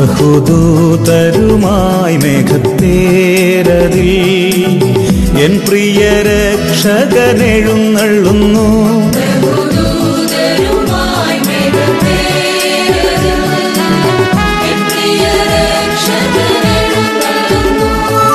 ബഹുദൂതരുമായി മേഘത്തേരതിൽ എൻ പ്രിയ രക്ഷകനെഴുന്നള്ളുന്നു ദൂതരുമായി മേഘത്തേരതിൽ എൻ പ്രിയ രക്ഷകനെഴുന്നള്ളുന്നു.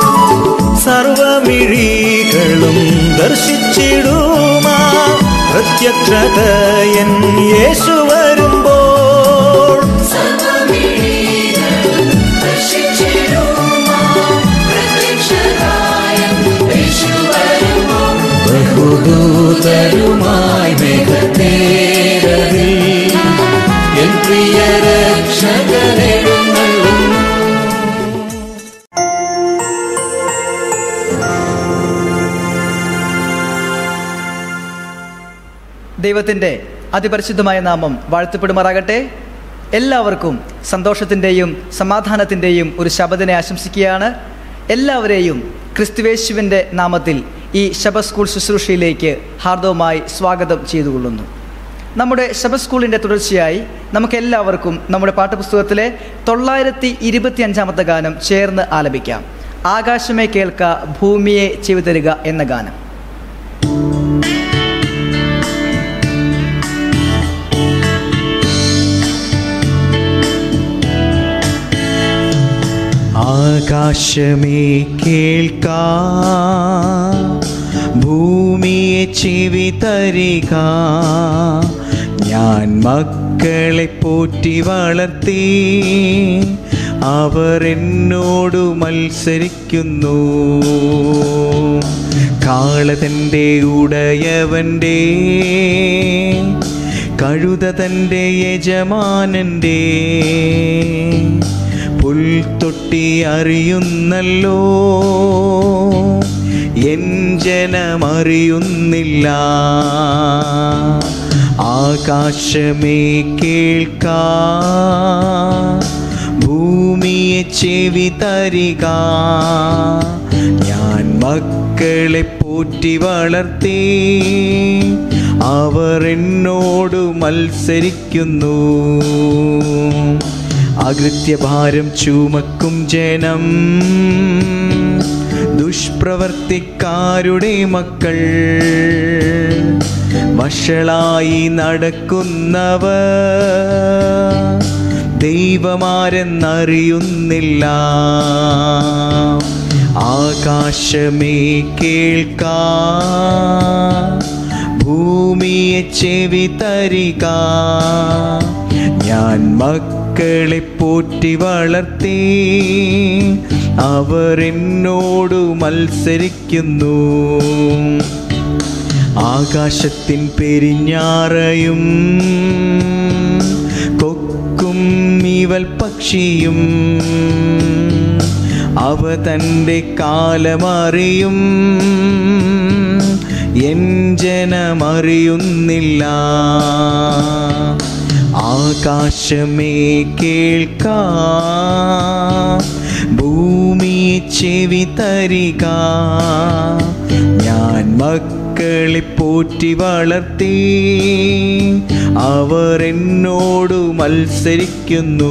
സർവമിഴികളും ദർശിച്ചിടുമാ പ്രത്യക്ഷതയൻ യേശു വരുമ്പോൾ സർവ്വമിഴികളും ദർശിച്ചിടുമാ പ്രത്യക്ഷനായ യേശു വരുമ്പോൾ ബഹുദൂതരുമായി മേഘത്തേരതിൽ എൻ പ്രിയ രക്ഷകനെഴുന്നള്ളുന്നു ദൈവത്തിൻ്റെ അതിപരിശുദ്ധമായ നാമം വാഴ്ത്തപ്പെടുമാറാകട്ടെ എല്ലാവർക്കും സന്തോഷത്തിൻ്റെയും സമാധാനത്തിൻ്റെയും ഒരു ശബദിനെ ആശംസിക്കുകയാണ് എല്ലാവരെയും ക്രിസ്തുവേശുവിൻ്റെ നാമത്തിൽ ഈ ശബ സ്കൂൾ ശുശ്രൂഷയിലേക്ക് ഹാർദവമായി സ്വാഗതം ചെയ്തുകൊള്ളുന്നു നമ്മുടെ ശബ സ്കൂളിൻ്റെ തുടർച്ചയായി നമുക്കെല്ലാവർക്കും നമ്മുടെ പാഠപുസ്തകത്തിലെ തൊള്ളായിരത്തി ഇരുപത്തി അഞ്ചാമത്തെ ഗാനം ചേർന്ന് ആലപിക്കാം ആകാശമേ കേൾക്ക ഭൂമിയെ ചെവിതരുക എന്ന ഗാനം ആകാശമേ കേൾക്കാ ഭൂമിയെ ചെവി തരിക ഞാൻ മക്കളെ പോറ്റി വളർത്തി അവർ എന്നോടു മത്സരിക്കുന്നു കാളതൻ്റെ ഉടയവൻ്റെ കഴുത തൻ്റെ യജമാനൻ്റെ പുൽത്തൊട്ടി അറിയുന്നല്ലോ എൻ ജനമറിയുന്നില്ല ആകാശമേ കേൾക്കാ ഭൂമിയെ ചെവി തരിക ഞാൻ മക്കളെ പോറ്റി വളർത്തി അവർ എന്നോട് മത്സരിക്കുന്നു അകൃത്യഭാരം ചുമക്കും ജനം ദുഷ്പ്രവർത്തിക്കാരുടെ മക്കൾ വഷളായി നടക്കുന്നവർ ദൈവമാരെന്നറിയുന്നില്ല ആകാശമേ കേൾക്കാ ഭൂമിയെ ചെവി തരിക ഞാൻ മക്കളെ പോറ്റി വളർത്തി അവർ എന്നോട് മത്സരിക്കുന്നു ആകാശത്തിൻ പെരിഞ്ഞാറയും കൊക്കും ഇവൽ പക്ഷിയും അവ തൻ്റെ കാലമറിയും എൻ ജനമറിയുന്നില്ല ആകാശമേ കേൾക്കാ ഭൂമി ചെവി തരിക ഞാൻ മക്കളെ പോറ്റി വളർത്തി അവർ എന്നോട് മത്സരിക്കുന്നു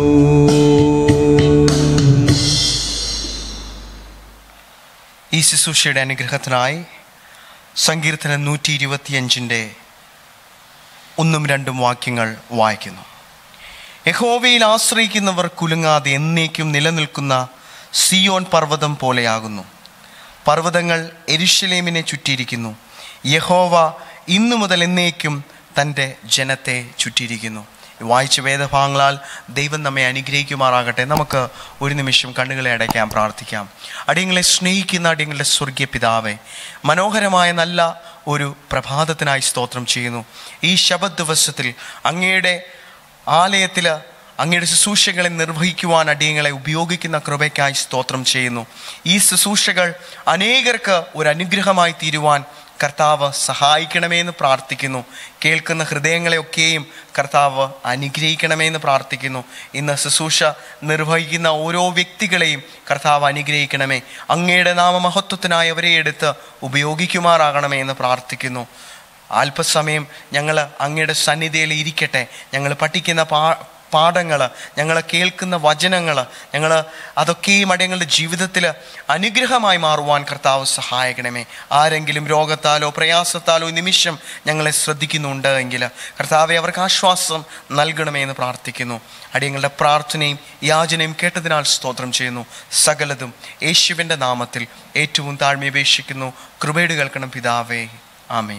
ഈ ശുശ്രൂഷയുടെ അനുഗ്രഹത്തിനായി സങ്കീർത്തനം നൂറ്റി ഇരുപത്തിയഞ്ചിൻ്റെ ഒന്നും രണ്ടും വാക്യങ്ങൾ വായിക്കുന്നു യഹോവയിൽ ആശ്രയിക്കുന്നവർ കുലുങ്ങാതെ എന്നേക്കും നിലനിൽക്കുന്ന സിയോൻ പർവ്വതം പോലെയാകുന്നു പർവ്വതങ്ങൾ എരുഷലേമിനെ ചുറ്റിയിരിക്കുന്നു യഹോവ ഇന്നു മുതൽ എന്നേക്കും തൻ്റെ ജനത്തെ ചുറ്റിയിരിക്കുന്നു വായിച്ച വേദഭാഗങ്ങളാൽ ദൈവം നമ്മെ അനുഗ്രഹിക്കുമാറാകട്ടെ നമുക്ക് ഒരു നിമിഷം കണ്ണുകളെ അടയ്ക്കാൻ പ്രാർത്ഥിക്കാം അടിയങ്ങളെ സ്നേഹിക്കുന്ന അടിയങ്ങളുടെ സ്വർഗീയ പിതാവെ മനോഹരമായ നല്ല ഒരു പ്രഭാതത്തിനായി സ്തോത്രം ചെയ്യുന്നു ഈ ശബദ് ദിവസത്തിൽ അങ്ങയുടെ ആലയത്തിൽ അങ്ങയുടെ ശുശ്രൂഷകളെ നിർവഹിക്കുവാൻ അടിയങ്ങളെ ഉപയോഗിക്കുന്ന കൃപയ്ക്കായി സ്തോത്രം ചെയ്യുന്നു ഈ ശുശ്രൂഷകൾ അനേകർക്ക് ഒരു അനുഗ്രഹമായി തീരുവാൻ കർത്താവ് സഹായിക്കണമേ എന്ന് പ്രാർത്ഥിക്കുന്നു കേൾക്കുന്ന ഹൃദയങ്ങളെയൊക്കെയും കർത്താവ് അനുഗ്രഹിക്കണമേ എന്ന് പ്രാർത്ഥിക്കുന്നു ഇന്ന് ശുശ്രൂഷ നിർവഹിക്കുന്ന ഓരോ വ്യക്തികളെയും കർത്താവ് അനുഗ്രഹിക്കണമേ അങ്ങയുടെ നാമമഹത്വത്തിനായി അവരെ എടുത്ത് ഉപയോഗിക്കുമാറാകണമേ എന്ന് പ്രാർത്ഥിക്കുന്നു അല്പസമയം ഞങ്ങൾ അങ്ങയുടെ സന്നിധിയിൽ ഇരിക്കട്ടെ ഞങ്ങൾ പഠിക്കുന്ന പാ പാഠങ്ങൾ ഞങ്ങൾ കേൾക്കുന്ന വചനങ്ങൾ ഞങ്ങൾ അതൊക്കെയും അടിയങ്ങളുടെ ജീവിതത്തിൽ അനുഗ്രഹമായി മാറുവാൻ കർത്താവ് സഹായിക്കണമേ ആരെങ്കിലും രോഗത്താലോ പ്രയാസത്താലോ ഈ നിമിഷം ഞങ്ങളെ ശ്രദ്ധിക്കുന്നുണ്ട് എങ്കിൽ കർത്താവെ അവർക്ക് ആശ്വാസം നൽകണമേ എന്ന് പ്രാർത്ഥിക്കുന്നു അടിയങ്ങളുടെ പ്രാർത്ഥനയും യാചനയും കേട്ടതിനാൽ സ്തോത്രം ചെയ്യുന്നു സകലതും യേശുവിൻ്റെ നാമത്തിൽ ഏറ്റവും താഴ്മയപേക്ഷിക്കുന്നു കൃപയുടെ കേൾക്കണം പിതാവേ ആമേൻ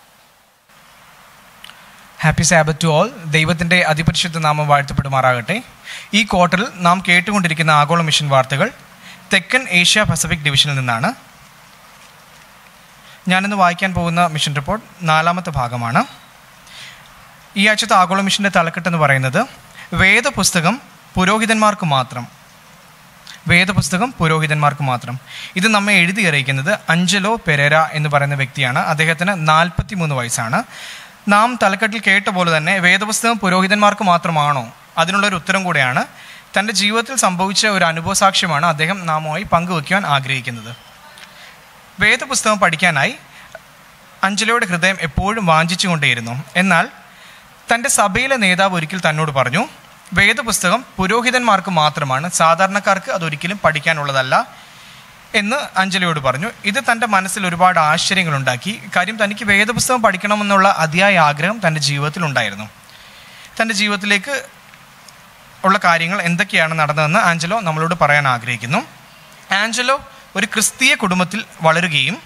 ഹാപ്പി സാബത്ത് ടു ഓൾ ദൈവത്തിൻ്റെ അതിപരിശുദ്ധ നാമം വാഴ്ത്തപ്പെടുമാറാകട്ടെ ഈ ക്വാർട്ടറിൽ നാം കേട്ടുകൊണ്ടിരിക്കുന്ന ആഗോള മിഷൻ വാർത്തകൾ തെക്കൻ ഏഷ്യ പസഫിക് ഡിവിഷനിൽ നിന്നാണ് ഞാനിന്ന് വായിക്കാൻ പോകുന്ന മിഷൻ റിപ്പോർട്ട് നാലാമത്തെ ഭാഗമാണ് ഈ ആഴ്ചത്തെ ആഗോള മിഷൻ്റെ തലക്കെട്ടെന്ന് പറയുന്നത് വേദപുസ്തകം പുരോഹിതന്മാർക്ക് മാത്രം വേദപുസ്തകം പുരോഹിതന്മാർക്ക് മാത്രം ഇത് നമ്മെ എഴുതി അറിയിക്കുന്നത് അഞ്ചലോ പെരേര എന്ന് പറയുന്ന വ്യക്തിയാണ് അദ്ദേഹത്തിന് നാൽപ്പത്തി മൂന്ന് വയസ്സാണ് നാം തലക്കെട്ടിൽ കേട്ട പോലെ തന്നെ വേദപുസ്തകം പുരോഹിതന്മാർക്ക് മാത്രമാണോ അതിനുള്ളൊരു ഉത്തരം കൂടെയാണ് തൻ്റെ ജീവിതത്തിൽ സംഭവിച്ച ഒരു അനുഭവ സാക്ഷ്യമാണ് അദ്ദേഹം നാമുമായി പങ്കുവയ്ക്കുവാൻ ആഗ്രഹിക്കുന്നത് വേദപുസ്തകം പഠിക്കാനായി അഞ്ജലയുടെ ഹൃദയം എപ്പോഴും വാഞ്ചിച്ചുകൊണ്ടേയിരുന്നു എന്നാൽ തൻ്റെ സഭയിലെ നേതാവ് ഒരിക്കൽ തന്നോട് പറഞ്ഞു വേദപുസ്തകം പുരോഹിതന്മാർക്ക് മാത്രമാണ് സാധാരണക്കാർക്ക് അതൊരിക്കലും പഠിക്കാനുള്ളതല്ല എന്ന് അഞ്ജലിയോട് പറഞ്ഞു ഇത് തൻ്റെ മനസ്സിൽ ഒരുപാട് ആശ്ചര്യങ്ങളുണ്ടാക്കി കാര്യം തനിക്ക് വേദപുസ്തകം പഠിക്കണമെന്നുള്ള അതിയായ ആഗ്രഹം തൻ്റെ ജീവിതത്തിൽ ഉണ്ടായിരുന്നു തൻ്റെ ജീവിതത്തിലേക്ക് ഉള്ള കാര്യങ്ങൾ എന്തൊക്കെയാണ് നടന്നതെന്ന് ആഞ്ചലോ നമ്മളോട് പറയാൻ ആഗ്രഹിക്കുന്നു ആഞ്ചലോ ഒരു ക്രിസ്തീയ കുടുംബത്തിൽ വളരുകയും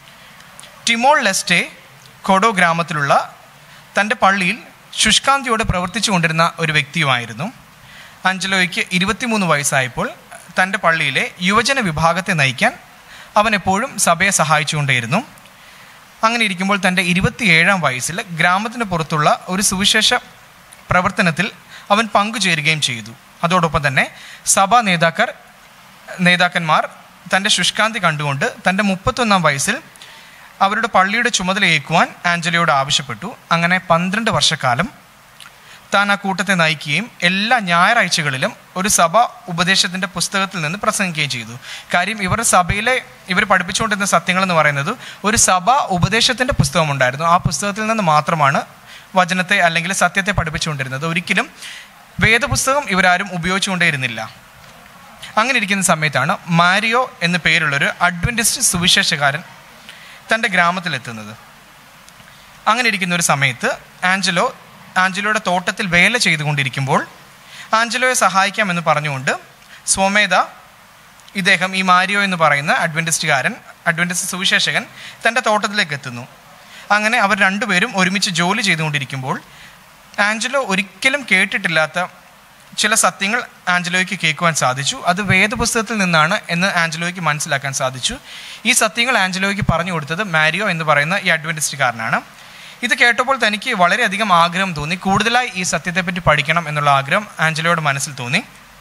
ടിമോൾ ലെസ്റ്റെ കൊഡോ ഗ്രാമത്തിലുള്ള തൻ്റെ പള്ളിയിൽ ശുഷ്കാന്തിയോട് പ്രവർത്തിച്ചു കൊണ്ടിരുന്ന ഒരു വ്യക്തിയുമായിരുന്നു ആഞ്ചലോയ്ക്ക് ഇരുപത്തിമൂന്ന് വയസ്സായപ്പോൾ തൻ്റെ പള്ളിയിലെ യുവജന വിഭാഗത്തെ നയിക്കാൻ അവൻ എപ്പോഴും സഭയെ സഹായിച്ചുകൊണ്ടേയിരുന്നു അങ്ങനെ ഇരിക്കുമ്പോൾ തൻ്റെ ഇരുപത്തിയേഴാം വയസ്സിൽ ഗ്രാമത്തിന് പുറത്തുള്ള ഒരു സുവിശേഷ പ്രവർത്തനത്തിൽ അവൻ പങ്കുചേരുകയും ചെയ്തു അതോടൊപ്പം തന്നെ സഭാ നേതാക്കർ നേതാക്കന്മാർ തൻ്റെ ശുഷ്കാന്തി കണ്ടുകൊണ്ട് തൻ്റെ മുപ്പത്തൊന്നാം വയസ്സിൽ അവരുടെ പള്ളിയുടെ ചുമതല ഏൽക്കുവാൻ ആഞ്ചലിയോട് ആവശ്യപ്പെട്ടു അങ്ങനെ പന്ത്രണ്ട് വർഷക്കാലം താൻ ആ കൂട്ടത്തെ നയിക്കുകയും എല്ലാ ഞായറാഴ്ചകളിലും ഒരു സഭ ഉപദേശത്തിൻ്റെ പുസ്തകത്തിൽ നിന്ന് പ്രസംഗിക്കുകയും ചെയ്തു കാര്യം ഇവരുടെ സഭയിലെ ഇവർ പഠിപ്പിച്ചുകൊണ്ടിരുന്ന സത്യങ്ങൾ എന്ന് പറയുന്നത് ഒരു സഭ ഉപദേശത്തിൻ്റെ പുസ്തകമുണ്ടായിരുന്നു ആ പുസ്തകത്തിൽ നിന്ന് മാത്രമാണ് വചനത്തെ അല്ലെങ്കിൽ സത്യത്തെ പഠിപ്പിച്ചുകൊണ്ടിരുന്നത് ഒരിക്കലും വേദപുസ്തകം ഇവരാരും ഉപയോഗിച്ചുകൊണ്ടേയിരുന്നില്ല അങ്ങനെ ഇരിക്കുന്ന സമയത്താണ് മാരിയോ എന്ന പേരുള്ളൊരു അഡ്വൻറ്റിസ്റ്റ് സുവിശേഷകാരൻ തൻ്റെ ഗ്രാമത്തിലെത്തുന്നത് അങ്ങനെ ഇരിക്കുന്ന ഒരു സമയത്ത് ആഞ്ചലോ ആഞ്ചലോയുടെ തോട്ടത്തിൽ വേല ചെയ്തുകൊണ്ടിരിക്കുമ്പോൾ ആഞ്ചലോയെ സഹായിക്കാമെന്ന് പറഞ്ഞുകൊണ്ട് സ്വമേധ ഇദ്ദേഹം ഈ മാരിയോ എന്ന് പറയുന്ന അഡ്വൻറ്റിസ്റ്റുകാരൻ അഡ്വൻറ്റിസ്റ്റ് സുവിശേഷകൻ തൻ്റെ തോട്ടത്തിലേക്ക് എത്തുന്നു അങ്ങനെ അവർ രണ്ടുപേരും ഒരുമിച്ച് ജോലി ചെയ്തുകൊണ്ടിരിക്കുമ്പോൾ ആഞ്ചലോ ഒരിക്കലും കേട്ടിട്ടില്ലാത്ത ചില സത്യങ്ങൾ ആഞ്ചലോയ്ക്ക് കേൾക്കുവാൻ സാധിച്ചു അത് വേദപുസ്തകത്തിൽ നിന്നാണ് എന്ന് ആഞ്ചലോയ്ക്ക് മനസ്സിലാക്കാൻ സാധിച്ചു ഈ സത്യങ്ങൾ ആഞ്ചലോയ്ക്ക് പറഞ്ഞു കൊടുത്തത് മാരിയോ എന്ന് പറയുന്ന ഈ അഡ്വൻറ്റിസ്റ്റുകാരനാണ് ഇത് കേട്ടപ്പോൾ തനിക്ക് വളരെയധികം ആഗ്രഹം തോന്നി കൂടുതലായി ഈ സത്യത്തെപ്പറ്റി പഠിക്കണം എന്നുള്ള ആഗ്രഹം ആഞ്ചലോയുടെ മനസ്സിൽ തോന്നി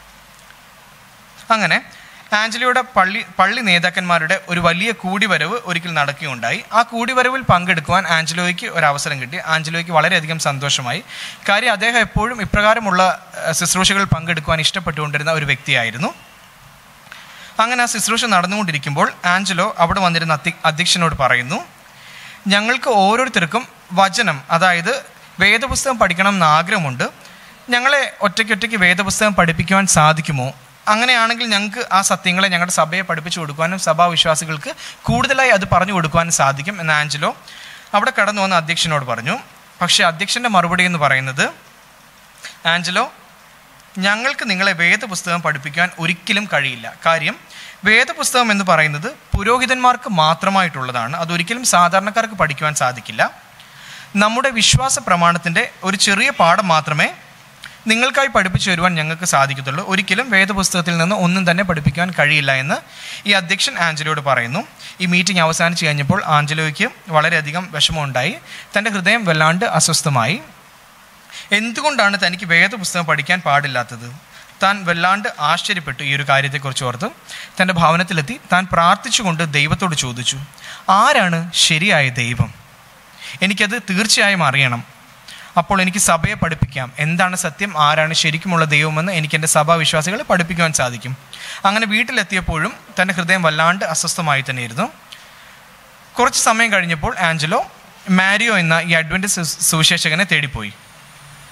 അങ്ങനെ ആഞ്ചലിയുടെ പള്ളി പള്ളി നേതാക്കന്മാരുടെ ഒരു വലിയ കൂടിവരവ് ഒരിക്കൽ നടക്കുകയുണ്ടായി ആ കൂടിവരവിൽ പങ്കെടുക്കുവാൻ ആഞ്ചലോയ്ക്ക് ഒരു അവസരം കിട്ടി ആഞ്ചലോയ്ക്ക് വളരെയധികം സന്തോഷമായി കാര്യം അദ്ദേഹം എപ്പോഴും ഇപ്രകാരമുള്ള അഹ്, ശുശ്രൂഷകളിൽ പങ്കെടുക്കുവാൻ ഇഷ്ടപ്പെട്ടുകൊണ്ടിരുന്ന ഒരു വ്യക്തിയായിരുന്നു അങ്ങനെ ആ ശുശ്രൂഷ നടന്നുകൊണ്ടിരിക്കുമ്പോൾ ആഞ്ചലോ അവിടെ വന്നിരുന്ന അധ്യ- അധ്യക്ഷനോട് പറയുന്നു ഞങ്ങൾക്ക് ഓരോരുത്തർക്കും വചനം അതായത് വേദപുസ്തകം പഠിക്കണം എന്ന് ആഗ്രഹമുണ്ട് ഞങ്ങളെ ഒറ്റയ്ക്കൊറ്റയ്ക്ക് വേദപുസ്തകം പഠിപ്പിക്കുവാൻ സാധിക്കുമോ അങ്ങനെയാണെങ്കിൽ ഞങ്ങൾക്ക് ആ സത്യങ്ങളെ ഞങ്ങളുടെ സഭയെ പഠിപ്പിച്ചു കൊടുക്കുവാനും സഭാവിശ്വാസികൾക്ക് കൂടുതലായി അത് പറഞ്ഞു കൊടുക്കുവാനും സാധിക്കും എന്ന് ആഞ്ചലോ അവിടെ കടന്നു വന്ന അധ്യക്ഷനോട് പറഞ്ഞു പക്ഷേ അധ്യക്ഷൻ്റെ മറുപടി എന്ന് പറയുന്നത് ആഞ്ചലോ ഞങ്ങൾക്ക് നിങ്ങളെ വേദപുസ്തകം പഠിപ്പിക്കാൻ ഒരിക്കലും കഴിയില്ല കാര്യം വേദപുസ്തകം എന്ന് പറയുന്നത് പുരോഹിതന്മാർക്ക് മാത്രമായിട്ടുള്ളതാണ് അതൊരിക്കലും സാധാരണക്കാർക്ക് പഠിക്കുവാൻ സാധിക്കില്ല നമ്മുടെ വിശ്വാസ പ്രമാണത്തിൻ്റെ ഒരു ചെറിയ പാഠം മാത്രമേ നിങ്ങൾക്കായി പഠിപ്പിച്ചു തരുവാൻ ഞങ്ങൾക്ക് സാധിക്കത്തുള്ളൂ ഒരിക്കലും വേദപുസ്തകത്തിൽ നിന്ന് ഒന്നും തന്നെ പഠിപ്പിക്കാൻ കഴിയില്ല എന്ന് ഈ അധ്യക്ഷൻ ആഞ്ചലോയോട് പറയുന്നു ഈ മീറ്റിംഗ് അവസാനിച്ച് കഴിഞ്ഞപ്പോൾ ആഞ്ചലോയ്ക്ക് വളരെയധികം വിഷമമുണ്ടായി തൻ്റെ ഹൃദയം വല്ലാണ്ട് അസ്വസ്ഥമായി എന്തുകൊണ്ടാണ് തനിക്ക് വേദപുസ്തകം പഠിക്കാൻ പാടില്ലാത്തത് താൻ വല്ലാണ്ട് ആശ്ചര്യപ്പെട്ടു ഈ ഒരു കാര്യത്തെക്കുറിച്ച് ഓർത്ത് തൻ്റെ ഭവനത്തിലെത്തി താൻ പ്രാർത്ഥിച്ചുകൊണ്ട് ദൈവത്തോട് ചോദിച്ചു ആരാണ് ശരിയായ ദൈവം എനിക്കത് തീർച്ചയായും അറിയണം അപ്പോൾ എനിക്ക് സഭയെ പഠിപ്പിക്കാം എന്താണ് സത്യം ആരാണ് ശരിക്കുമുള്ള ദൈവമെന്ന് എനിക്ക് എൻ്റെ സഭാവിശ്വാസികളെ പഠിപ്പിക്കുവാൻ സാധിക്കും അങ്ങനെ വീട്ടിലെത്തിയപ്പോഴും തൻ്റെ ഹൃദയം വല്ലാണ്ട് അസ്വസ്ഥമായി തന്നെയിരുന്നു കുറച്ച് സമയം കഴിഞ്ഞപ്പോൾ ആഞ്ചലോ മാരിയോ എന്ന ഈ അഡ്വൻറ്റസ് സുവിശേഷകനെ തേടിപ്പോയി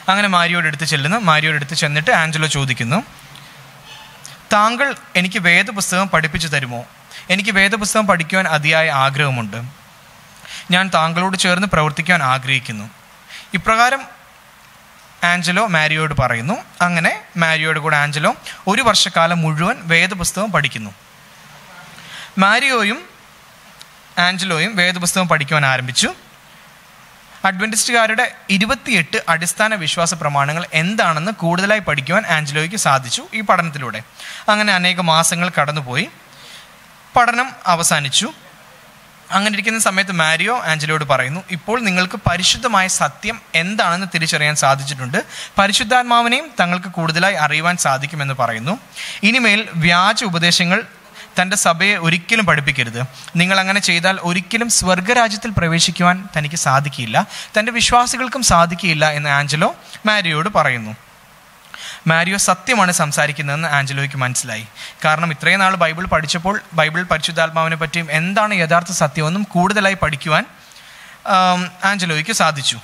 അങ്ങനെ മാരിയോട് എടുത്ത് ചെല്ലുന്നു മാരിയോട് എടുത്ത് ചെന്നിട്ട് ആഞ്ചലോ ചോദിക്കുന്നു താങ്കൾ എനിക്ക് വേദപുസ്തകം പഠിപ്പിച്ചു തരുമോ എനിക്ക് വേദപുസ്തകം പഠിക്കുവാൻ അതിയായ ആഗ്രഹമുണ്ട് ഞാൻ താങ്കളോട് ചേർന്ന് പ്രവർത്തിക്കാൻ ആഗ്രഹിക്കുന്നു ഇപ്രകാരം ആഞ്ചലോ മാരിയോട് പറയുന്നു അങ്ങനെ മാരിയോട് കൂടെ ആഞ്ചലോ ഒരു വർഷക്കാലം മുഴുവൻ വേദപുസ്തകം പഠിക്കുന്നു മാരിയോയും ആഞ്ചലോയും വേദപുസ്തകം പഠിക്കുവാൻ ആരംഭിച്ചു അഡ്വൻറ്റിസ്റ്റുകാരുടെ ഇരുപത്തിയെട്ട് അടിസ്ഥാന വിശ്വാസ പ്രമാണങ്ങൾ എന്താണെന്ന് കൂടുതലായി പഠിക്കുവാൻ ആഞ്ചലോയ്ക്ക് സാധിച്ചു ഈ പഠനത്തിലൂടെ അങ്ങനെ അനേക മാസങ്ങൾ കടന്നുപോയി പഠനം അവസാനിച്ചു അങ്ങനെ ഇരിക്കുന്ന സമയത്ത് മാരിയോ ആഞ്ചലോയോട് പറയുന്നു ഇപ്പോൾ നിങ്ങൾക്ക് പരിശുദ്ധമായ സത്യം എന്താണെന്ന് തിരിച്ചറിയാൻ സാധിച്ചിട്ടുണ്ട് പരിശുദ്ധാത്മാവിനെയും തങ്ങൾക്ക് കൂടുതലായി അറിയുവാൻ സാധിക്കുമെന്ന് പറയുന്നു ഇനിമേൽ വ്യാജ ഉപദേശങ്ങൾ തൻ്റെ സഭയെ ഒരിക്കലും പഠിപ്പിക്കരുത് നിങ്ങൾ അങ്ങനെ ചെയ്താൽ ഒരിക്കലും സ്വർഗരാജ്യത്തിൽ പ്രവേശിക്കുവാൻ തനിക്ക് സാധിക്കില്ല തൻ്റെ വിശ്വാസികൾക്കും സാധിക്കില്ല എന്ന് ആഞ്ചലോ മാരിയോട് പറയുന്നു മാരിയോ സത്യമാണ് സംസാരിക്കുന്നതെന്ന് ആഞ്ചലോയ്ക്ക് മനസ്സിലായി കാരണം ഇത്രയും നാൾ ബൈബിൾ പഠിച്ചപ്പോൾ ബൈബിൾ പരിശുദ്ധാത്മാവിനെ പറ്റിയും എന്താണ് യഥാർത്ഥ സത്യമെന്നും കൂടുതലായി പഠിക്കുവാൻ ആം, ആഞ്ചലോയ്ക്ക് സാധിച്ചു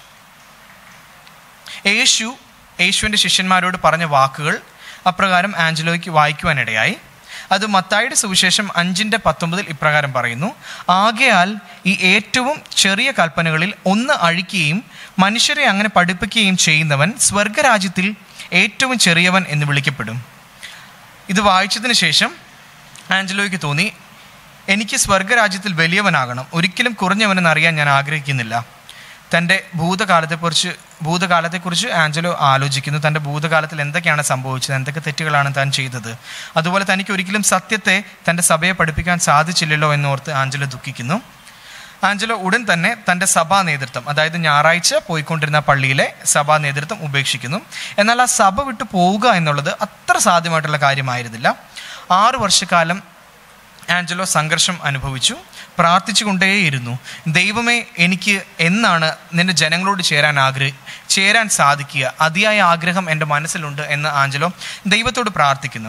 യേശു യേശുവിൻ്റെ ശിഷ്യന്മാരോട് പറഞ്ഞ വാക്കുകൾ അപ്രകാരം ആഞ്ചലോയ്ക്ക് വായിക്കുവാനിടയായി അത് മത്തായിയുടെ സുവിശേഷം അഞ്ചിൻ്റെ പത്തൊമ്പതിൽ ഇപ്രകാരം പറയുന്നു ആകയാൽ ഈ ഏറ്റവും ചെറിയ കൽപ്പനകളിൽ ഒന്ന് അഴിക്കുകയും മനുഷ്യരെ അങ്ങനെ പഠിപ്പിക്കുകയും ചെയ്യുന്നവൻ സ്വർഗരാജ്യത്തിൽ ഏറ്റവും ചെറിയവൻ എന്ന് വിളിക്കപ്പെടും ഇത് വായിച്ചതിന് ശേഷം ആഞ്ചലോയ്ക്ക് തോന്നി എനിക്ക് സ്വർഗരാജ്യത്തിൽ വലിയവനാകണം ഒരിക്കലും കുറഞ്ഞവനെന്ന് അറിയാൻ ഞാൻ ആഗ്രഹിക്കുന്നില്ല തൻ്റെ ഭൂതകാലത്തെക്കുറിച്ച് ഭൂതകാലത്തെക്കുറിച്ച് ആഞ്ചലോ ആലോചിക്കുന്നു തൻ്റെ ഭൂതകാലത്തിൽ എന്തൊക്കെയാണ് സംഭവിച്ചത് എന്തൊക്കെ തെറ്റുകളാണ് താൻ ചെയ്തത് അതുപോലെ തനിക്ക് ഒരിക്കലും സത്യത്തെ തൻ്റെ സഭയെ പഠിപ്പിക്കാൻ സാധിച്ചില്ലല്ലോ എന്നോർത്ത് ആഞ്ചലോ ദുഃഖിക്കുന്നു ആഞ്ചലോ ഉടൻ തന്നെ തൻ്റെ സഭാ നേതൃത്വം അതായത് ഞായറാഴ്ച പോയിക്കൊണ്ടിരുന്ന പള്ളിയിലെ സഭാ നേതൃത്വം ഉപേക്ഷിക്കുന്നു എന്നാൽ ആ സഭ വിട്ടു പോവുക എന്നുള്ളത് അത്ര സാധ്യമായിട്ടുള്ള കാര്യമായിരുന്നില്ല ആറു വർഷക്കാലം ആഞ്ചലോ സംഘർഷം അനുഭവിച്ചു പ്രാർത്ഥിച്ചുകൊണ്ടേയിരുന്നു ദൈവമേ എനിക്ക് എന്നാണ് നിന്റെ ജനങ്ങളോട് ചേരാൻ ആഗ്രഹി ചേരാൻ സാധിക്കുക അതിയായ ആഗ്രഹം എൻ്റെ മനസ്സിലുണ്ട് എന്ന് ആഞ്ചലോ ദൈവത്തോട് പ്രാർത്ഥിക്കുന്നു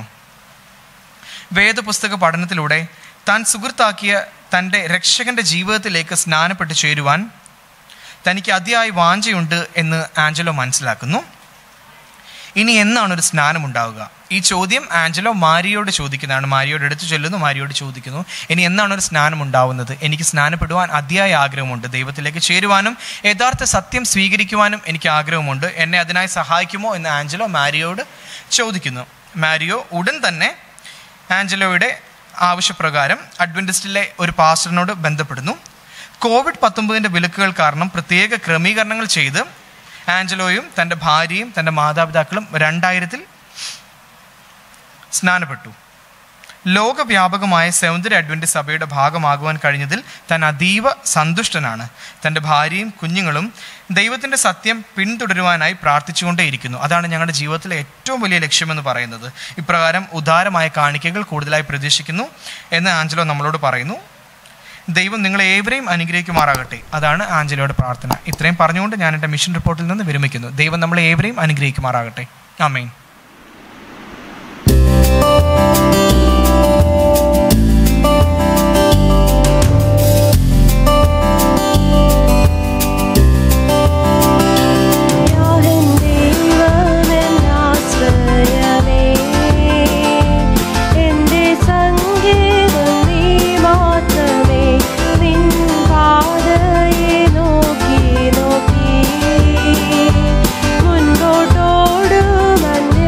വേദപുസ്തക പഠനത്തിലൂടെ താൻ സുഹൃത്താക്കിയ തൻ്റെ രക്ഷകന്റെ ജീവിതത്തിലേക്ക് സ്നാനപ്പെട്ട് ചേരുവാൻ തനിക്ക് അതിയായ വാഞ്ചയുണ്ട് എന്ന് ആഞ്ചലോ മനസ്സിലാക്കുന്നു ഇനി എന്നാണ് ഒരു സ്നാനം ഉണ്ടാവുക ഈ ചോദ്യം ആഞ്ചലോ മാരിയോട് ചോദിക്കുന്നതാണ് മാരിയോട് എടുത്തു ചൊല്ലുന്നു മാരിയോട് ചോദിക്കുന്നു ഇനി എന്നാണ് ഒരു സ്നാനം ഉണ്ടാവുന്നത് എനിക്ക് സ്നാനപ്പെടുവാൻ അതിയായ ആഗ്രഹമുണ്ട് ദൈവത്തിലേക്ക് ചേരുവാനും യഥാർത്ഥ സത്യം സ്വീകരിക്കുവാനും എനിക്ക് ആഗ്രഹമുണ്ട് എന്നെ അതിനായി സഹായിക്കുമോ എന്ന് ആഞ്ചലോ മാരിയോട് ചോദിക്കുന്നു മാരിയോ ഉടൻ തന്നെ ആഞ്ചലോയുടെ ആവശ്യപ്രകാരം അഡ്വൻറ്റിസ്റ്റിലെ ഒരു പാസ്റ്ററിനോട് ബന്ധപ്പെടുന്നു കോവിഡ് പത്തൊമ്പതിൻ്റെ വിലക്കുകൾ കാരണം പ്രത്യേക ക്രമീകരണങ്ങൾ ചെയ്ത് ആഞ്ചലോയും തൻ്റെ ഭാര്യയും തൻ്റെ മാതാപിതാക്കളും രണ്ടായിരത്തിൽ സ്നാനപ്പെട്ടു ലോകവ്യാപകമായ സൗന്ദര്യ അഡ്വൻറ്റ് സഭയുടെ ഭാഗമാകുവാൻ കഴിഞ്ഞതിൽ താൻ അതീവ സന്തുഷ്ടനാണ് തൻ്റെ ഭാര്യയും കുഞ്ഞുങ്ങളും ദൈവത്തിൻ്റെ സത്യം പിന്തുടരുവാനായി പ്രാർത്ഥിച്ചുകൊണ്ടേയിരിക്കുന്നു അതാണ് ഞങ്ങളുടെ ജീവിതത്തിലെ ഏറ്റവും വലിയ ലക്ഷ്യമെന്ന് പറയുന്നത് ഇപ്രകാരം ഉദാരമായ കാണിക്കകൾ കൂടുതലായി പ്രതീക്ഷിക്കുന്നു എന്ന് ആഞ്ചലോ നമ്മളോട് പറയുന്നു ദൈവം നിങ്ങളെ ഏവരെയും അനുഗ്രഹിക്കുമാറാകട്ടെ അതാണ് ആഞ്ചലോയുടെ പ്രാർത്ഥന ഇത്രയും പറഞ്ഞുകൊണ്ട് ഞാൻ എൻ്റെ മിഷൻ റിപ്പോർട്ടിൽ നിന്ന് വിരമിക്കുന്നു ദൈവം നമ്മളെ ഏവരെയും അനുഗ്രഹിക്കുമാറാകട്ടെ ആമേൻ യാഹൻ ദൈവമെന്നാശ്രയമേ എൻ്റെ സംഗീതം നീ മാത്രമേ നിൻ പാതയെ നോക്കി നോക്കി മുൻപോട്ടോടും അന്യ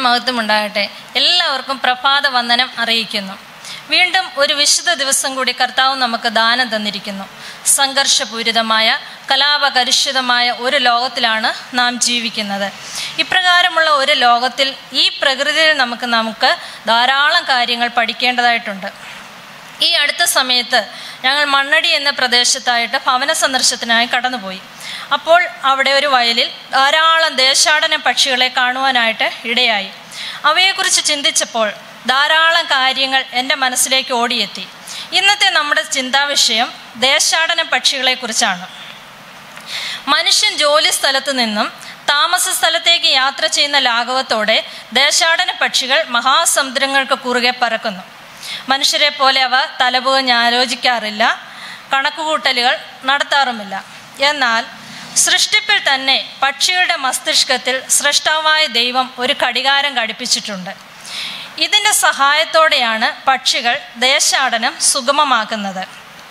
മഹത്വം ഉണ്ടാകട്ടെ എല്ലാവർക്കും പ്രഭാത വന്ദനം അറിയിക്കുന്നു വീണ്ടും ഒരു വിശുദ്ധ ദിവസം കൂടി കർത്താവ് നമുക്ക് ദാനം തന്നിരിക്കുന്നു സംഘർഷപൂരിതമായ കലാപകലുഷിതമായ ഒരു ലോകത്തിലാണ് നാം ജീവിക്കുന്നത് ഇപ്രകാരമുള്ള ഒരു ലോകത്തിൽ ഈ പ്രകൃതിയിൽ നമുക്ക് നമുക്ക് ധാരാളം കാര്യങ്ങൾ പഠിക്കേണ്ടതായിട്ടുണ്ട് ഈ അടുത്ത സമയത്ത് ഞങ്ങൾ മണ്ണടി എന്ന പ്രദേശത്തായിട്ട് ഭവന സന്ദർശനത്തിനായി കടന്നുപോയി അപ്പോൾ അവിടെ ഒരു വയലിൽ ധാരാളം ദേശാടന പക്ഷികളെ കാണുവാനായിട്ട് ഇടയായി അവയെക്കുറിച്ച് ചിന്തിച്ചപ്പോൾ ധാരാളം കാര്യങ്ങൾ എൻ്റെ മനസ്സിലേക്ക് ഓടിയെത്തി ഇന്നത്തെ നമ്മുടെ ചിന്താവിഷയം ദേശാടന പക്ഷികളെക്കുറിച്ചാണ് മനുഷ്യൻ ജോലി സ്ഥലത്ത് നിന്നും താമസ സ്ഥലത്തേക്ക് യാത്ര ചെയ്യുന്ന ലാഘവത്തോടെ ദേശാടന പക്ഷികൾ മഹാസമുദ്രങ്ങൾക്ക് കുറുകെ പറക്കുന്നു മനുഷ്യരെ പോലെ അവ തലപുകഞ്ഞ് ആലോചിക്കാറില്ല കണക്കുകൂട്ടലുകൾ നടത്താറുമില്ല എന്നാൽ സൃഷ്ടിപ്പിൽ തന്നെ പക്ഷികളുടെ മസ്തിഷ്കത്തിൽ സൃഷ്ടാവായ ദൈവം ഒരു ഘടികാരം ഘടിപ്പിച്ചിട്ടുണ്ട് ഇതിൻ്റെ സഹായത്തോടെയാണ് പക്ഷികൾ ദേശാടനം സുഗമമാക്കുന്നത്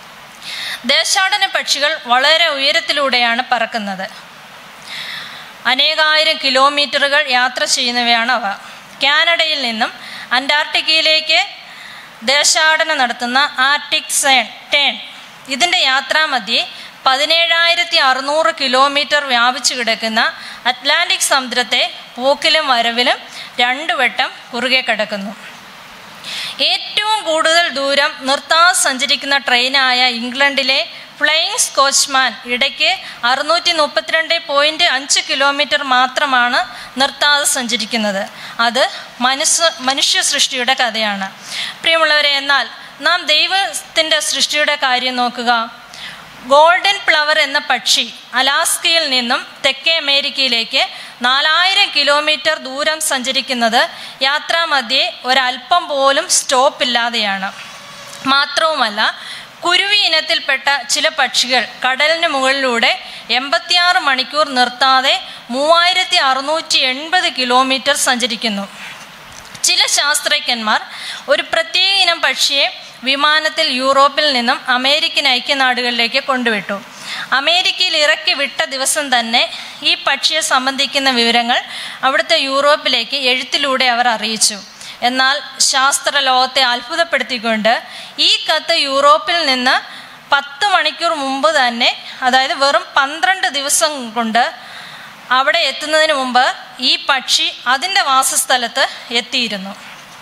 ദേശാടന പക്ഷികൾ വളരെ ഉയരത്തിലൂടെയാണ് പറക്കുന്നത് അനേകായിരം കിലോമീറ്ററുകൾ യാത്ര ചെയ്യുന്നവയാണ് അവ കാനഡയിൽ നിന്നും അന്റാർട്ടിക്കയിലേക്ക് ദേശാടനം നടത്തുന്ന ആർട്ടിക് സേൺ ടേൺ ഇതിൻ്റെ യാത്രാമധ്യേ പതിനേഴായിരത്തി അറുന്നൂറ് കിലോമീറ്റർ വ്യാപിച്ചു കിടക്കുന്ന അറ്റ്ലാന്റിക് സമുദ്രത്തെ പോക്കിലും വരവിലും രണ്ടു വട്ടം കുറുകെ കിടക്കുന്നു ഏറ്റവും കൂടുതൽ ദൂരം നിർത്താതെ സഞ്ചരിക്കുന്ന ട്രെയിനായ ഇംഗ്ലണ്ടിലെ ഫ്ലൈയിങ് സ്കോച്ച്മാൻ ഇടയ്ക്ക് അറുന്നൂറ്റി മുപ്പത്തിരണ്ട് പോയിൻറ്റ് അഞ്ച് കിലോമീറ്റർ മാത്രമാണ് നിർത്താതെ സഞ്ചരിക്കുന്നത് അത് മനുഷ്യ മനുഷ്യ സൃഷ്ടിയുടെ കഥയാണ് പ്രിയമുള്ളവരെ എന്നാൽ നാം ദൈവത്തിൻ്റെ സൃഷ്ടിയുടെ കാര്യം നോക്കുക ഗോൾഡൻ ഫ്ലവർ എന്ന പക്ഷി അലാസ്കയിൽ നിന്നും തെക്കേ അമേരിക്കയിലേക്ക് നാലായിരം കിലോമീറ്റർ ദൂരം സഞ്ചരിക്കുന്നത് യാത്രാമധ്യേ ഒരല്പം പോലും സ്റ്റോപ്പ് ഇല്ലാതെയാണ് മാത്രവുമല്ല കുരുവി ഇനത്തിൽപ്പെട്ട ചില പക്ഷികൾ കടലിന് മുകളിലൂടെ എൺപത്തിയാറ് മണിക്കൂർ നിർത്താതെ മൂവായിരത്തി അറുന്നൂറ്റി എൺപത് കിലോമീറ്റർ സഞ്ചരിക്കുന്നു ചില ശാസ്ത്രജ്ഞന്മാർ ഒരു പ്രത്യേക ഇനം പക്ഷിയെ വിമാനത്തിൽ യൂറോപ്പിൽ നിന്നും അമേരിക്കൻ ഐക്യനാടുകളിലേക്ക് കൊണ്ടുവിട്ടു അമേരിക്കയിൽ ഇറക്കി വിട്ട ദിവസം തന്നെ ഈ പക്ഷിയെ സംബന്ധിക്കുന്ന വിവരങ്ങൾ അവിടുത്തെ യൂറോപ്പിലേക്ക് എഴുത്തിലൂടെ അവർ അറിയിച്ചു എന്നാൽ ശാസ്ത്ര ലോകത്തെ അത്ഭുതപ്പെടുത്തിക്കൊണ്ട് ഈ കത്ത് യൂറോപ്പിൽ നിന്ന് പത്ത് മണിക്കൂർ മുമ്പ് തന്നെ അതായത് വെറും പന്ത്രണ്ട് ദിവസം കൊണ്ട് അവിടെ എത്തുന്നതിന് മുമ്പ് ഈ പക്ഷി അതിൻ്റെ വാസസ്ഥലത്ത് എത്തിയിരുന്നു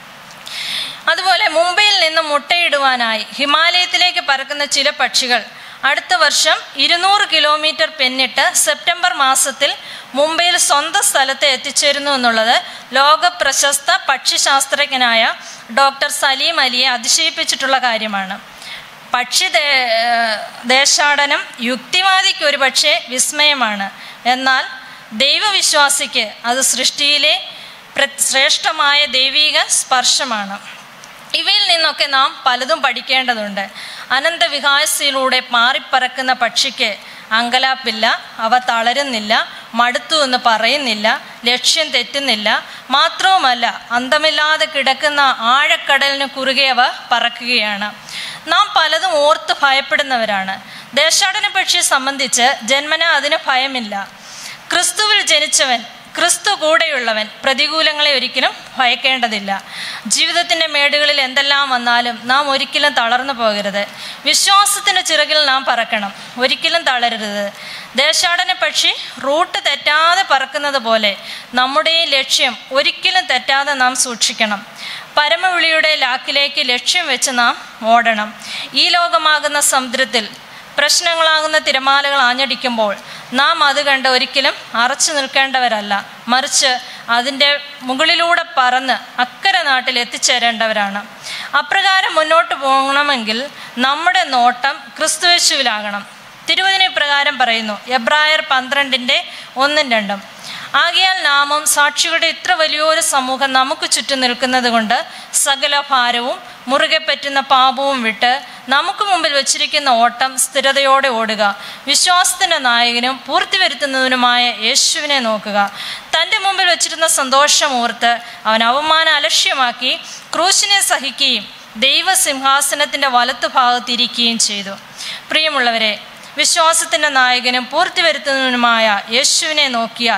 അതുപോലെ മുംബൈയിൽ നിന്ന് മുട്ടയിടുവാനായി ഹിമാലയത്തിലേക്ക് പറക്കുന്ന ചില പക്ഷികൾ അടുത്ത വർഷം ഇരുന്നൂറ് കിലോമീറ്റർ പിന്നിട്ട് സെപ്റ്റംബർ മാസത്തിൽ മുംബൈയിൽ സ്വന്തം സ്ഥലത്ത് എത്തിച്ചേരുന്നു എന്നുള്ളത് ലോക പ്രശസ്ത പക്ഷിശാസ്ത്രജ്ഞനായ ഡോക്ടർ സലീം അലിയെ അതിശയിപ്പിച്ചിട്ടുള്ള കാര്യമാണ് പക്ഷി ദേ- ദേശാടനം യുക്തിവാദിക്ക് ഒരു പക്ഷേ വിസ്മയമാണ് എന്നാൽ ദൈവവിശ്വാസിക്ക് അത് സൃഷ്ടിയിലെ പ്ര- ശ്രേഷ്ഠമായ ദൈവിക സ്പർശമാണ് ഇവയിൽ നിന്നൊക്കെ നാം പലതും പഠിക്കേണ്ടതുണ്ട് അനന്തവികാസിയിലൂടെ മാറിപ്പറക്കുന്ന പക്ഷിക്ക് അങ്കലാപ്പില്ല അവ തളരുന്നില്ല മടുത്തു എന്ന് പറയുന്നില്ല ലക്ഷ്യം തെറ്റുന്നില്ല മാത്രവുമല്ല അന്തമില്ലാതെ കിടക്കുന്ന ആഴക്കടലിന് കുറുകെ അവ പറക്കുകയാണ് നാം പലതും ഓർത്ത് ഭയപ്പെടുന്നവരാണ് ദേശാടന പക്ഷിയെ സംബന്ധിച്ച് ജന്മന അതിന് ഭയമില്ല ക്രിസ്തുവിൽ ജനിച്ചവൻ ക്രിസ്തു കൂടെയുള്ളവൻ പ്രതികൂലങ്ങളെ ഒരിക്കലും ഭയക്കേണ്ടതില്ല ജീവിതത്തിൻ്റെ മേടുകളിൽ എന്തെല്ലാം വന്നാലും നാം ഒരിക്കലും തളർന്നു പോകരുത് വിശ്വാസത്തിൻ്റെ ചിറകിൽ നാം പറക്കണം ഒരിക്കലും തളരരുത് ദേശാടന പക്ഷി റൂട്ട് തെറ്റാതെ പറക്കുന്നത് പോലെ നമ്മുടെയും ലക്ഷ്യം ഒരിക്കലും തെറ്റാതെ നാം സൂക്ഷിക്കണം പരമവിളിയുടെ ലാക്കിലേക്ക് ലക്ഷ്യം വെച്ച് നാം ഓടണം ഈ ലോകമാകുന്ന സമുദ്രത്തിൽ പ്രശ്നങ്ങളാകുന്ന തിരമാലകൾ ആഞ്ഞടിക്കുമ്പോൾ നാം അത് കണ്ട് ഒരിക്കലും അറച്ചു നിൽക്കേണ്ടവരല്ല മറിച്ച് അതിൻ്റെ മുകളിലൂടെ പറന്ന് അക്കരെ നാട്ടിൽ എത്തിച്ചേരേണ്ടവരാണ് അപ്രകാരം മുന്നോട്ട് പോകണമെങ്കിൽ നമ്മുടെ നോട്ടം ക്രിസ്തുവേശുവിലാകണം തിരുവതിനെ പ്രകാരം പറയുന്നു എബ്രായർ പന്ത്രണ്ടിൻ്റെ ഒന്നും രണ്ടും ആകയാൽ നാമം സാക്ഷികളുടെ ഇത്ര വലിയൊരു സമൂഹം നമുക്ക് ചുറ്റും നിൽക്കുന്നത് കൊണ്ട് സകല ഭാരവും മുറുകെ പറ്റുന്ന പാപവും വിട്ട് നമുക്ക് മുമ്പിൽ വച്ചിരിക്കുന്ന ഓട്ടം സ്ഥിരതയോടെ ഓടുക വിശ്വാസത്തിൻ്റെ നായകനും പൂർത്തി വരുത്തുന്നതിനുമായ യേശുവിനെ നോക്കുക തൻ്റെ മുമ്പിൽ വച്ചിരുന്ന സന്തോഷം ഓർത്ത് അവൻ അവമാനം അലക്ഷ്യമാക്കി ക്രൂശിനെ സഹിക്കുകയും ദൈവസിംഹാസനത്തിൻ്റെ വലത്തു ഭാഗത്തിരിക്കുകയും ചെയ്തു പ്രിയമുള്ളവരെ വിശ്വാസത്തിൻ്റെ നായകനും പൂർത്തി വരുത്തുന്നതിനുമായ യേശുവിനെ നോക്കിയാൽ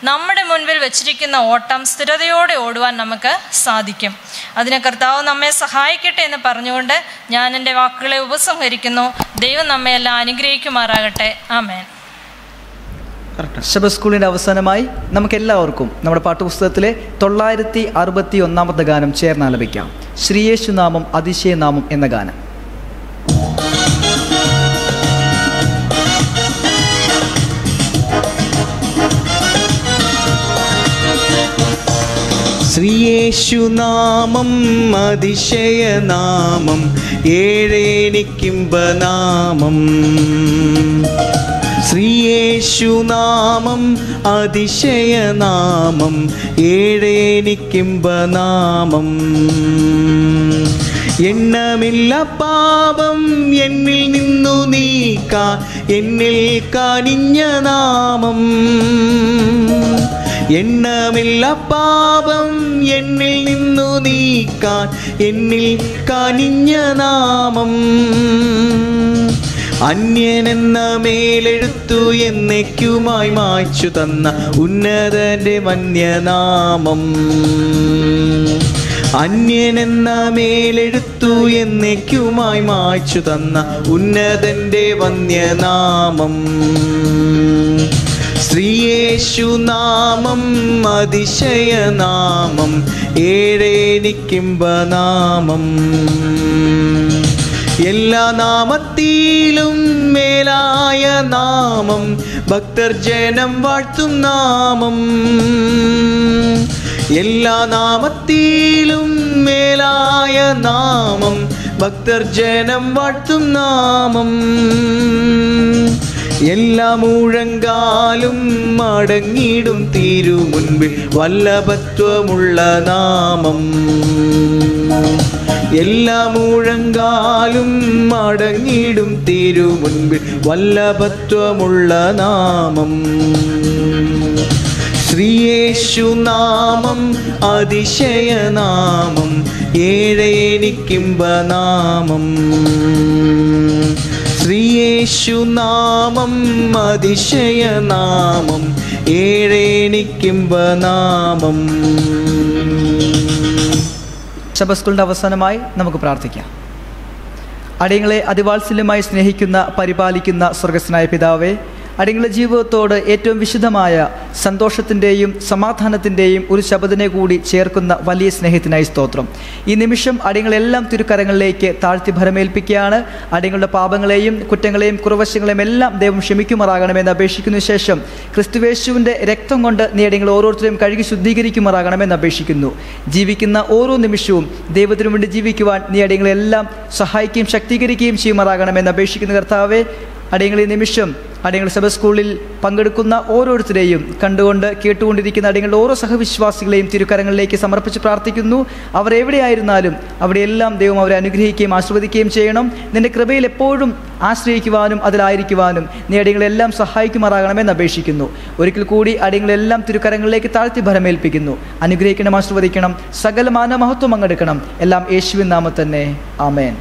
നമ്മുടെ മുൻപിൽ വെച്ചിരിക്കുന്ന ഓട്ടം സ്ഥിരതയോടെ ഓടുവാൻ നമുക്ക് സാധിക്കും അതിന് കർത്താവ് നമ്മെ സഹായിക്കട്ടെ എന്ന് പറഞ്ഞുകൊണ്ട് ഞാൻ എൻ്റെ വാക്കുകളെ ഉപസംഹരിക്കുന്നു ദൈവം നമ്മെ എല്ലാം അനുഗ്രഹിക്കുമാറാകട്ടെ ആമേൻ ശബ സ്കൂളിൻ്റെ അവസാനമായി നമുക്ക് എല്ലാവർക്കും നമ്മുടെ പാഠപുസ്തകത്തിലെ തൊള്ളായിരത്തി അറുപത്തി ഒന്നാമത്തെ ഗാനം ചേർന്നാലപിക്കാം ശ്രീയേശുനാമം അതിശയനാമം എന്ന ഗാനം ശ്രീയേശുനാമം അതിശയനാമം ഏഴേനിക്കിമ്പനാമം ശ്രീയേശുനാമം അതിശയനാമം ഏഴേനിക്കിമ്പനാമം എണ്ണമില്ല പാപം എന്നിൽ നിന്നു നീക്കാൻ എന്നിൽ കനിഞ്ഞ നാമം എണ്ണമില്ല പാപം എന്നിൽ നിന്നു നീക്കാൻ എന്നിൽ കനിഞ്ഞ നാമം അന്യനെന്ന മേലെഴുത്തു എന്നേക്കുമായി മായ്ച്ചു തന്ന ഉന്നതന്റെ വന്യനാമം അന്യനെന്ന മേലെഴുത്തു എന്നേക്കുമായി മായ്ച്ചു തന്ന ഉന്നതന്റെ വന്യനാമം ശ്രീയേശുനാമം അതിശയനാമം ഏഴേനിക്കിമ്പനാമം എല്ലാ നാമത്തിലും മേലായ നാമം ഭക്തർ ജനം വാഴ്ത്തും നാമം എല്ലാ നാമത്തിലും മേലായ നാമം ഭക്തർ ജനം വാഴ്ത്തും നാമം എല്ലാ മുഴങ്കാലും മടങ്ങിടും തീരു മുൻപിൽ വല്ലഭത്വമുള്ള നാമം എല്ലാ മുഴങ്കാലും മടങ്ങിടും തീരു മുൻപിൽ വല്ലഭത്വമുള്ള നാമം ശ്രീയേശുനാമം അതിശയനാമം ഏഴേനിക്കിമ്പനാമം ശ്രീയേശുനാമം അതിശയനാമം ഏഴേനിക്കിമ്പനാമം ശബ സ്കൂളിൻ്റെ അവസാനമായി നമുക്ക് പ്രാർത്ഥിക്കാം അടിയങ്ങളെ അതിവാത്സല്യമായി സ്നേഹിക്കുന്ന പരിപാലിക്കുന്ന സ്വർഗസ്നായ പിതാവേ അടിയങ്ങളുടെ ജീവിതത്തോട് ഏറ്റവും വിശുദ്ധമായ സന്തോഷത്തിൻ്റെയും സമാധാനത്തിൻ്റെയും ഒരു ശബ്ദനെ കൂടി ചേർക്കുന്ന വലിയ സ്നേഹത്തിനായി സ്തോത്രം ഈ നിമിഷം അടിയങ്ങളെല്ലാം തിരുക്കരങ്ങളിലേക്ക് താഴ്ത്തി ഭരമേൽപ്പിക്കുകയാണ് അടിയങ്ങളുടെ പാപങ്ങളെയും കുറ്റങ്ങളെയും കുറവശങ്ങളെയും എല്ലാം ദൈവം ക്ഷമിക്കുമാറാകണമെന്ന് അപേക്ഷിക്കുന്ന ശേഷം ക്രിസ്തുവേശുവിൻ്റെ രക്തം കൊണ്ട് നീ അടിയങ്ങൾ ഓരോരുത്തരെയും കഴുകി ശുദ്ധീകരിക്കുമാറാകണമെന്ന് അപേക്ഷിക്കുന്നു ജീവിക്കുന്ന ഓരോ നിമിഷവും ദൈവത്തിനു വേണ്ടി ജീവിക്കുവാൻ നീ അടിയങ്ങളെല്ലാം സഹായിക്കുകയും ശക്തീകരിക്കുകയും ചെയ്യുമാറാകണമെന്ന് അപേക്ഷിക്കുന്ന കർത്താവെ അടിയങ്ങൾ ഈ നിമിഷം അടിയങ്ങൾ സഭ സ്കൂളിൽ പങ്കെടുക്കുന്ന ഓരോരുത്തരെയും കണ്ടുകൊണ്ട് കേട്ടുകൊണ്ടിരിക്കുന്ന അടിയങ്ങളുടെ ഓരോ സഹവിശ്വാസികളെയും തിരുക്കരങ്ങളിലേക്ക് സമർപ്പിച്ച് പ്രാർത്ഥിക്കുന്നു അവർ എവിടെയായിരുന്നാലും അവിടെയെല്ലാം ദൈവം അവരെ അനുഗ്രഹിക്കുകയും ആസ്വദിക്കുകയും ചെയ്യണം നിന്റെ കൃപയിൽ എപ്പോഴും ആശ്രയിക്കുവാനും അതിലായിരിക്കുവാനും നീ അടിയങ്ങളെല്ലാം സഹായിക്കുമാറാകണമെന്ന് അപേക്ഷിക്കുന്നു ഒരിക്കൽ കൂടി അടിയങ്ങളെല്ലാം തിരുക്കരങ്ങളിലേക്ക് താഴ്ത്തി ഭരമേൽപ്പിക്കുന്നു അനുഗ്രഹിക്കണം ആസ്വദിക്കണം സകല മാനമഹത്വം പങ്കെടുക്കണം എല്ലാം യേശുവിൻ നാമത്തന്നെ ആമേൻ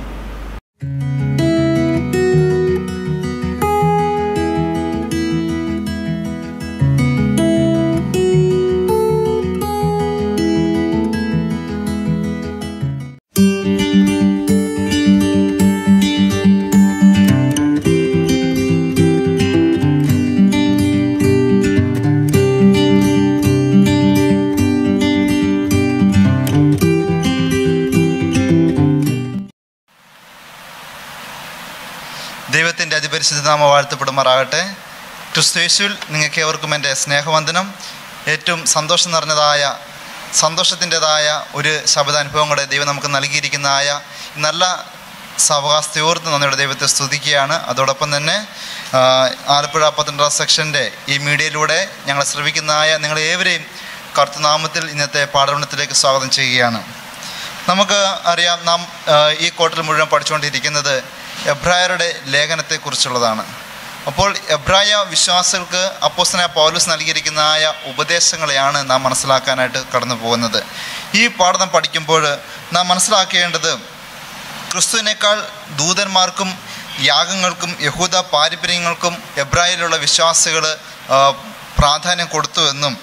ദൈവത്തിൻ്റെ അതിപരിശുദ്ധ നാമ വാഴ്ത്തപ്പെടുമാറാകട്ടെ ക്രിസ്തുയേശുവിൽ നിങ്ങൾക്ക് ഏവർക്കും എൻ്റെ സ്നേഹവന്ദനം ഏറ്റവും സന്തോഷം നിറഞ്ഞതായ സന്തോഷത്തിൻ്റെതായ ഒരു ശബ്ദാനുഭവം കൂടെ ദൈവം നമുക്ക് നൽകിയിരിക്കുന്നതായ ഈ നല്ല സാവകാശത്തെ ഓർത്ത് നന്ദിയുടെ ദൈവത്തെ സ്തുതിക്കുകയാണ് അതോടൊപ്പം തന്നെ ആ, ആലപ്പുഴ പത്തനംതിട്ട സെക്ഷൻ്റെ ഈ മീഡിയയിലൂടെ ഞങ്ങളെ ശ്രമിക്കുന്നതായ നിങ്ങളേവരെയും കർത്തനാമത്തിൽ ഇന്നത്തെ പാഠനത്തിലേക്ക് സ്വാഗതം ചെയ്യുകയാണ് നമുക്ക് അറിയാം നാം ആ, ഈ കോട്ടിൽ മുഴുവൻ പഠിച്ചുകൊണ്ടിരിക്കുന്നത് എബ്രായരുടെ ലേഖനത്തെക്കുറിച്ചുള്ളതാണ് അപ്പോൾ എബ്രായ വിശ്വാസികൾക്ക് അപ്പോസ്തനായ പൗലൂസ് നൽകിയിരിക്കുന്നതായ ഉപദേശങ്ങളെയാണ് നാം മനസ്സിലാക്കാനായിട്ട് കടന്നു പോകുന്നത് ഈ പാഠം പഠിക്കുമ്പോൾ നാം മനസ്സിലാക്കേണ്ടത് ക്രിസ്തുവിനേക്കാൾ ദൂതന്മാർക്കും യാഗങ്ങൾക്കും യഹൂദ പാരമ്പര്യങ്ങൾക്കും എബ്രായിലുള്ള വിശ്വാസികൾ പ്രാധാന്യം കൊടുത്തു എന്നും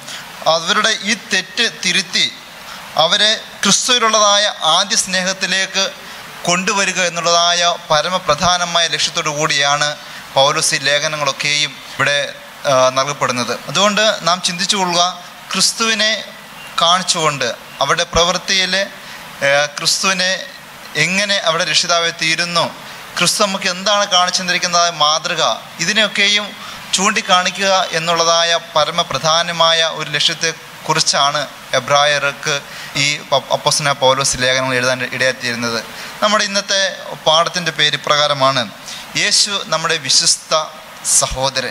അവരുടെ ഈ തെറ്റ് തിരുത്തി അവരെ ക്രിസ്തുവിലുള്ളതായ ആദ്യ സ്നേഹത്തിലേക്ക് കൊണ്ടുവരിക എന്നുള്ളതായ പരമപ്രധാനമായ ലക്ഷ്യത്തോടു കൂടിയാണ് പൗലോസി ലേഖനങ്ങളൊക്കെയും ഇവിടെ ആ, നൽകപ്പെടുന്നത് അതുകൊണ്ട് നാം ചിന്തിച്ചു കൊള്ളുക ക്രിസ്തുവിനെ കാണിച്ചുകൊണ്ട് അവരുടെ പ്രവൃത്തിയിൽ ക്രിസ്തുവിനെ എങ്ങനെ അവിടെ രക്ഷിതാവെ തീരുന്നു ക്രിസ്തു നമുക്ക് എന്താണ് കാണിച്ചു തന്നിരിക്കുന്നതായ മാതൃക ഇതിനെയൊക്കെയും ചൂണ്ടിക്കാണിക്കുക എന്നുള്ളതായ പരമപ്രധാനമായ ഒരു ലക്ഷ്യത്തെ കുറിച്ചാണ് എബ്രായർക്ക് ഈ അപ്പോസന പൗലോസ് ലേഖനങ്ങൾ എഴുതാൻ ഇടയാത്തിയിരുന്നത് നമ്മുടെ ഇന്നത്തെ പാഠത്തിൻ്റെ പേര് ഇപ്രകാരമാണ് യേശു നമ്മുടെ വിശ്വസ്ത സഹോദരൻ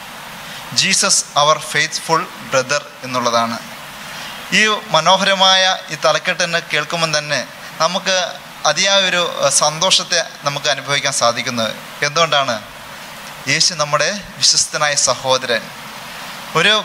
ജീസസ് അവർ ഫെയ്ത്ത്ഫുൾ ബ്രദർ എന്നുള്ളതാണ് ഈ മനോഹരമായ ഈ തലക്കെട്ടിനെ കേൾക്കുമ്പം തന്നെ നമുക്ക് അതിയായ ഒരു അഹ്, സന്തോഷത്തെ നമുക്ക് അനുഭവിക്കാൻ സാധിക്കുന്നത് എന്തുകൊണ്ടാണ് യേശു നമ്മുടെ വിശ്വസ്തനായ സഹോദരൻ ഒരു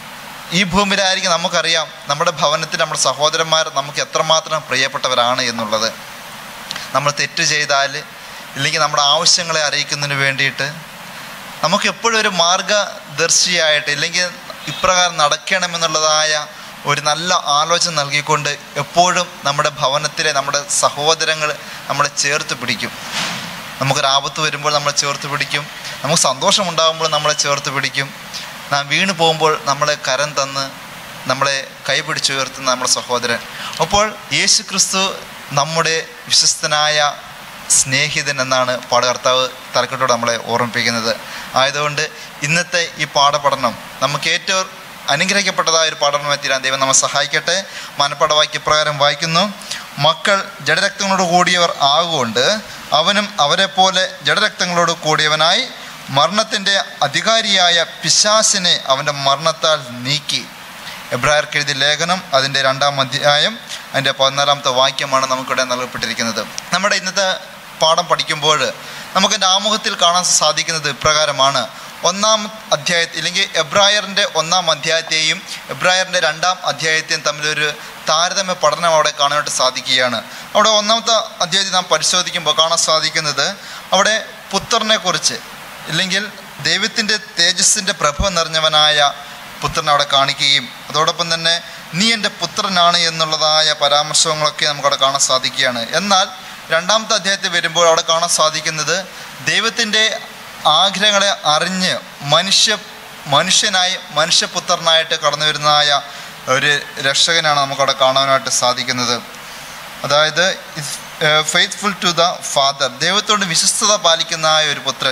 ഈ ഭൂമിയിലായിരിക്കും നമുക്കറിയാം നമ്മുടെ ഭവനത്തിൽ നമ്മുടെ സഹോദരന്മാർ നമുക്ക് എത്രമാത്രം പ്രിയപ്പെട്ടവരാണ് എന്നുള്ളത് നമ്മൾ തെറ്റ് ചെയ്താൽ ഇല്ലെങ്കിൽ നമ്മുടെ ആവശ്യങ്ങളെ അറിയിക്കുന്നതിന് വേണ്ടിയിട്ട് നമുക്ക് എപ്പോഴും ഒരു മാർഗദർശിയായിട്ട് ഇല്ലെങ്കിൽ ഇപ്രകാരം നടക്കണമെന്നുള്ളതായ ഒരു നല്ല ആലോചന നൽകിക്കൊണ്ട് എപ്പോഴും നമ്മുടെ ഭവനത്തിലെ നമ്മുടെ സഹോദരങ്ങൾ നമ്മളെ ചേർത്ത് പിടിക്കും നമുക്കൊരു ആപത്ത് വരുമ്പോൾ നമ്മളെ ചേർത്ത് പിടിക്കും നമുക്ക് സന്തോഷമുണ്ടാകുമ്പോൾ നമ്മളെ ചേർത്ത് പിടിക്കും നാം വീണ് പോകുമ്പോൾ നമ്മളെ കരം തന്ന് നമ്മളെ കൈപിടിച്ചുയർത്തുന്ന നമ്മുടെ സഹോദരൻ അപ്പോൾ യേശു ക്രിസ്തു നമ്മുടെ വിശ്വസ്തനായ സ്നേഹിതൻ എന്നാണ് പാഠകർത്താവ് തലക്കെട്ടോട് നമ്മളെ ഓർമ്മിപ്പിക്കുന്നത് ആയതുകൊണ്ട് ഇന്നത്തെ ഈ പാഠപഠനം നമുക്ക് ഏറ്റവും അനുഗ്രഹിക്കപ്പെട്ടതായ ഒരു പഠനമായി തീരാൻ ദൈവം നമ്മെ സഹായിക്കട്ടെ മനപ്പാഠവാക്യ പ്രകാരം വായിക്കുന്നു മക്കൾ ജഡരക്തങ്ങളോട് കൂടിയവർ ആകുകൊണ്ട് അവനും അവരെപ്പോലെ ജഡരക്തങ്ങളോട് കൂടിയവനായി മരണത്തിൻ്റെ അധികാരിയായ പിശാസിനെ അവൻ്റെ മരണത്താൽ നീക്കി എബ്രായർക്ക് എഴുതിയ ലേഖനം അതിൻ്റെ രണ്ടാം അധ്യായം അതിൻ്റെ പതിനാലാമത്തെ വാക്യമാണ് നമുക്കിവിടെ നൽകപ്പെട്ടിരിക്കുന്നത് നമ്മുടെ ഇന്നത്തെ പാഠം പഠിക്കുമ്പോൾ നമുക്ക് എൻ്റെ ആമുഖത്തിൽ കാണാൻ സാധിക്കുന്നത് ഇപ്രകാരമാണ് ഒന്നാം അധ്യായത്തിൽ ഇല്ലെങ്കിൽ എബ്രായറിൻ്റെ ഒന്നാം അധ്യായത്തെയും എബ്രായറിൻ്റെ രണ്ടാം അധ്യായത്തെയും തമ്മിലൊരു താരതമ്യ പഠനം അവിടെ കാണാനായിട്ട് സാധിക്കുകയാണ് അവിടെ ഒന്നാമത്തെ അധ്യായത്തിൽ നാം പരിശോധിക്കുമ്പോൾ കാണാൻ സാധിക്കുന്നത് അവിടെ പുത്രനെ കുറിച്ച് ഇല്ലെങ്കിൽ ദൈവത്തിൻ്റെ തേജസ്സിൻ്റെ പ്രഭ നിറഞ്ഞവനായ പുത്രനെ അവിടെ കാണിക്കുകയും അതോടൊപ്പം തന്നെ നീ എൻ്റെ പുത്രനാണ് എന്നുള്ളതായ പരാമർശങ്ങളൊക്കെ നമുക്കവിടെ കാണാൻ സാധിക്കുകയാണ് എന്നാൽ രണ്ടാമത്തെ അധ്യായത്തിൽ വരുമ്പോൾ അവിടെ കാണാൻ സാധിക്കുന്നത് ദൈവത്തിൻ്റെ ആഗ്രഹങ്ങളെ അറിഞ്ഞ് മനുഷ്യ മനുഷ്യനായി മനുഷ്യപുത്രനായിട്ട് കടന്നു വരുന്നതായ ഒരു രക്ഷകനാണ് നമുക്കവിടെ കാണാനായിട്ട് സാധിക്കുന്നത് അതായത് ഫെയ്ത്ത്ഫുൾ ടു ദ ഫാദർ ദൈവത്തോട് വിശ്വസ്തത പാലിക്കുന്ന ആ ഒരു പുത്രൻ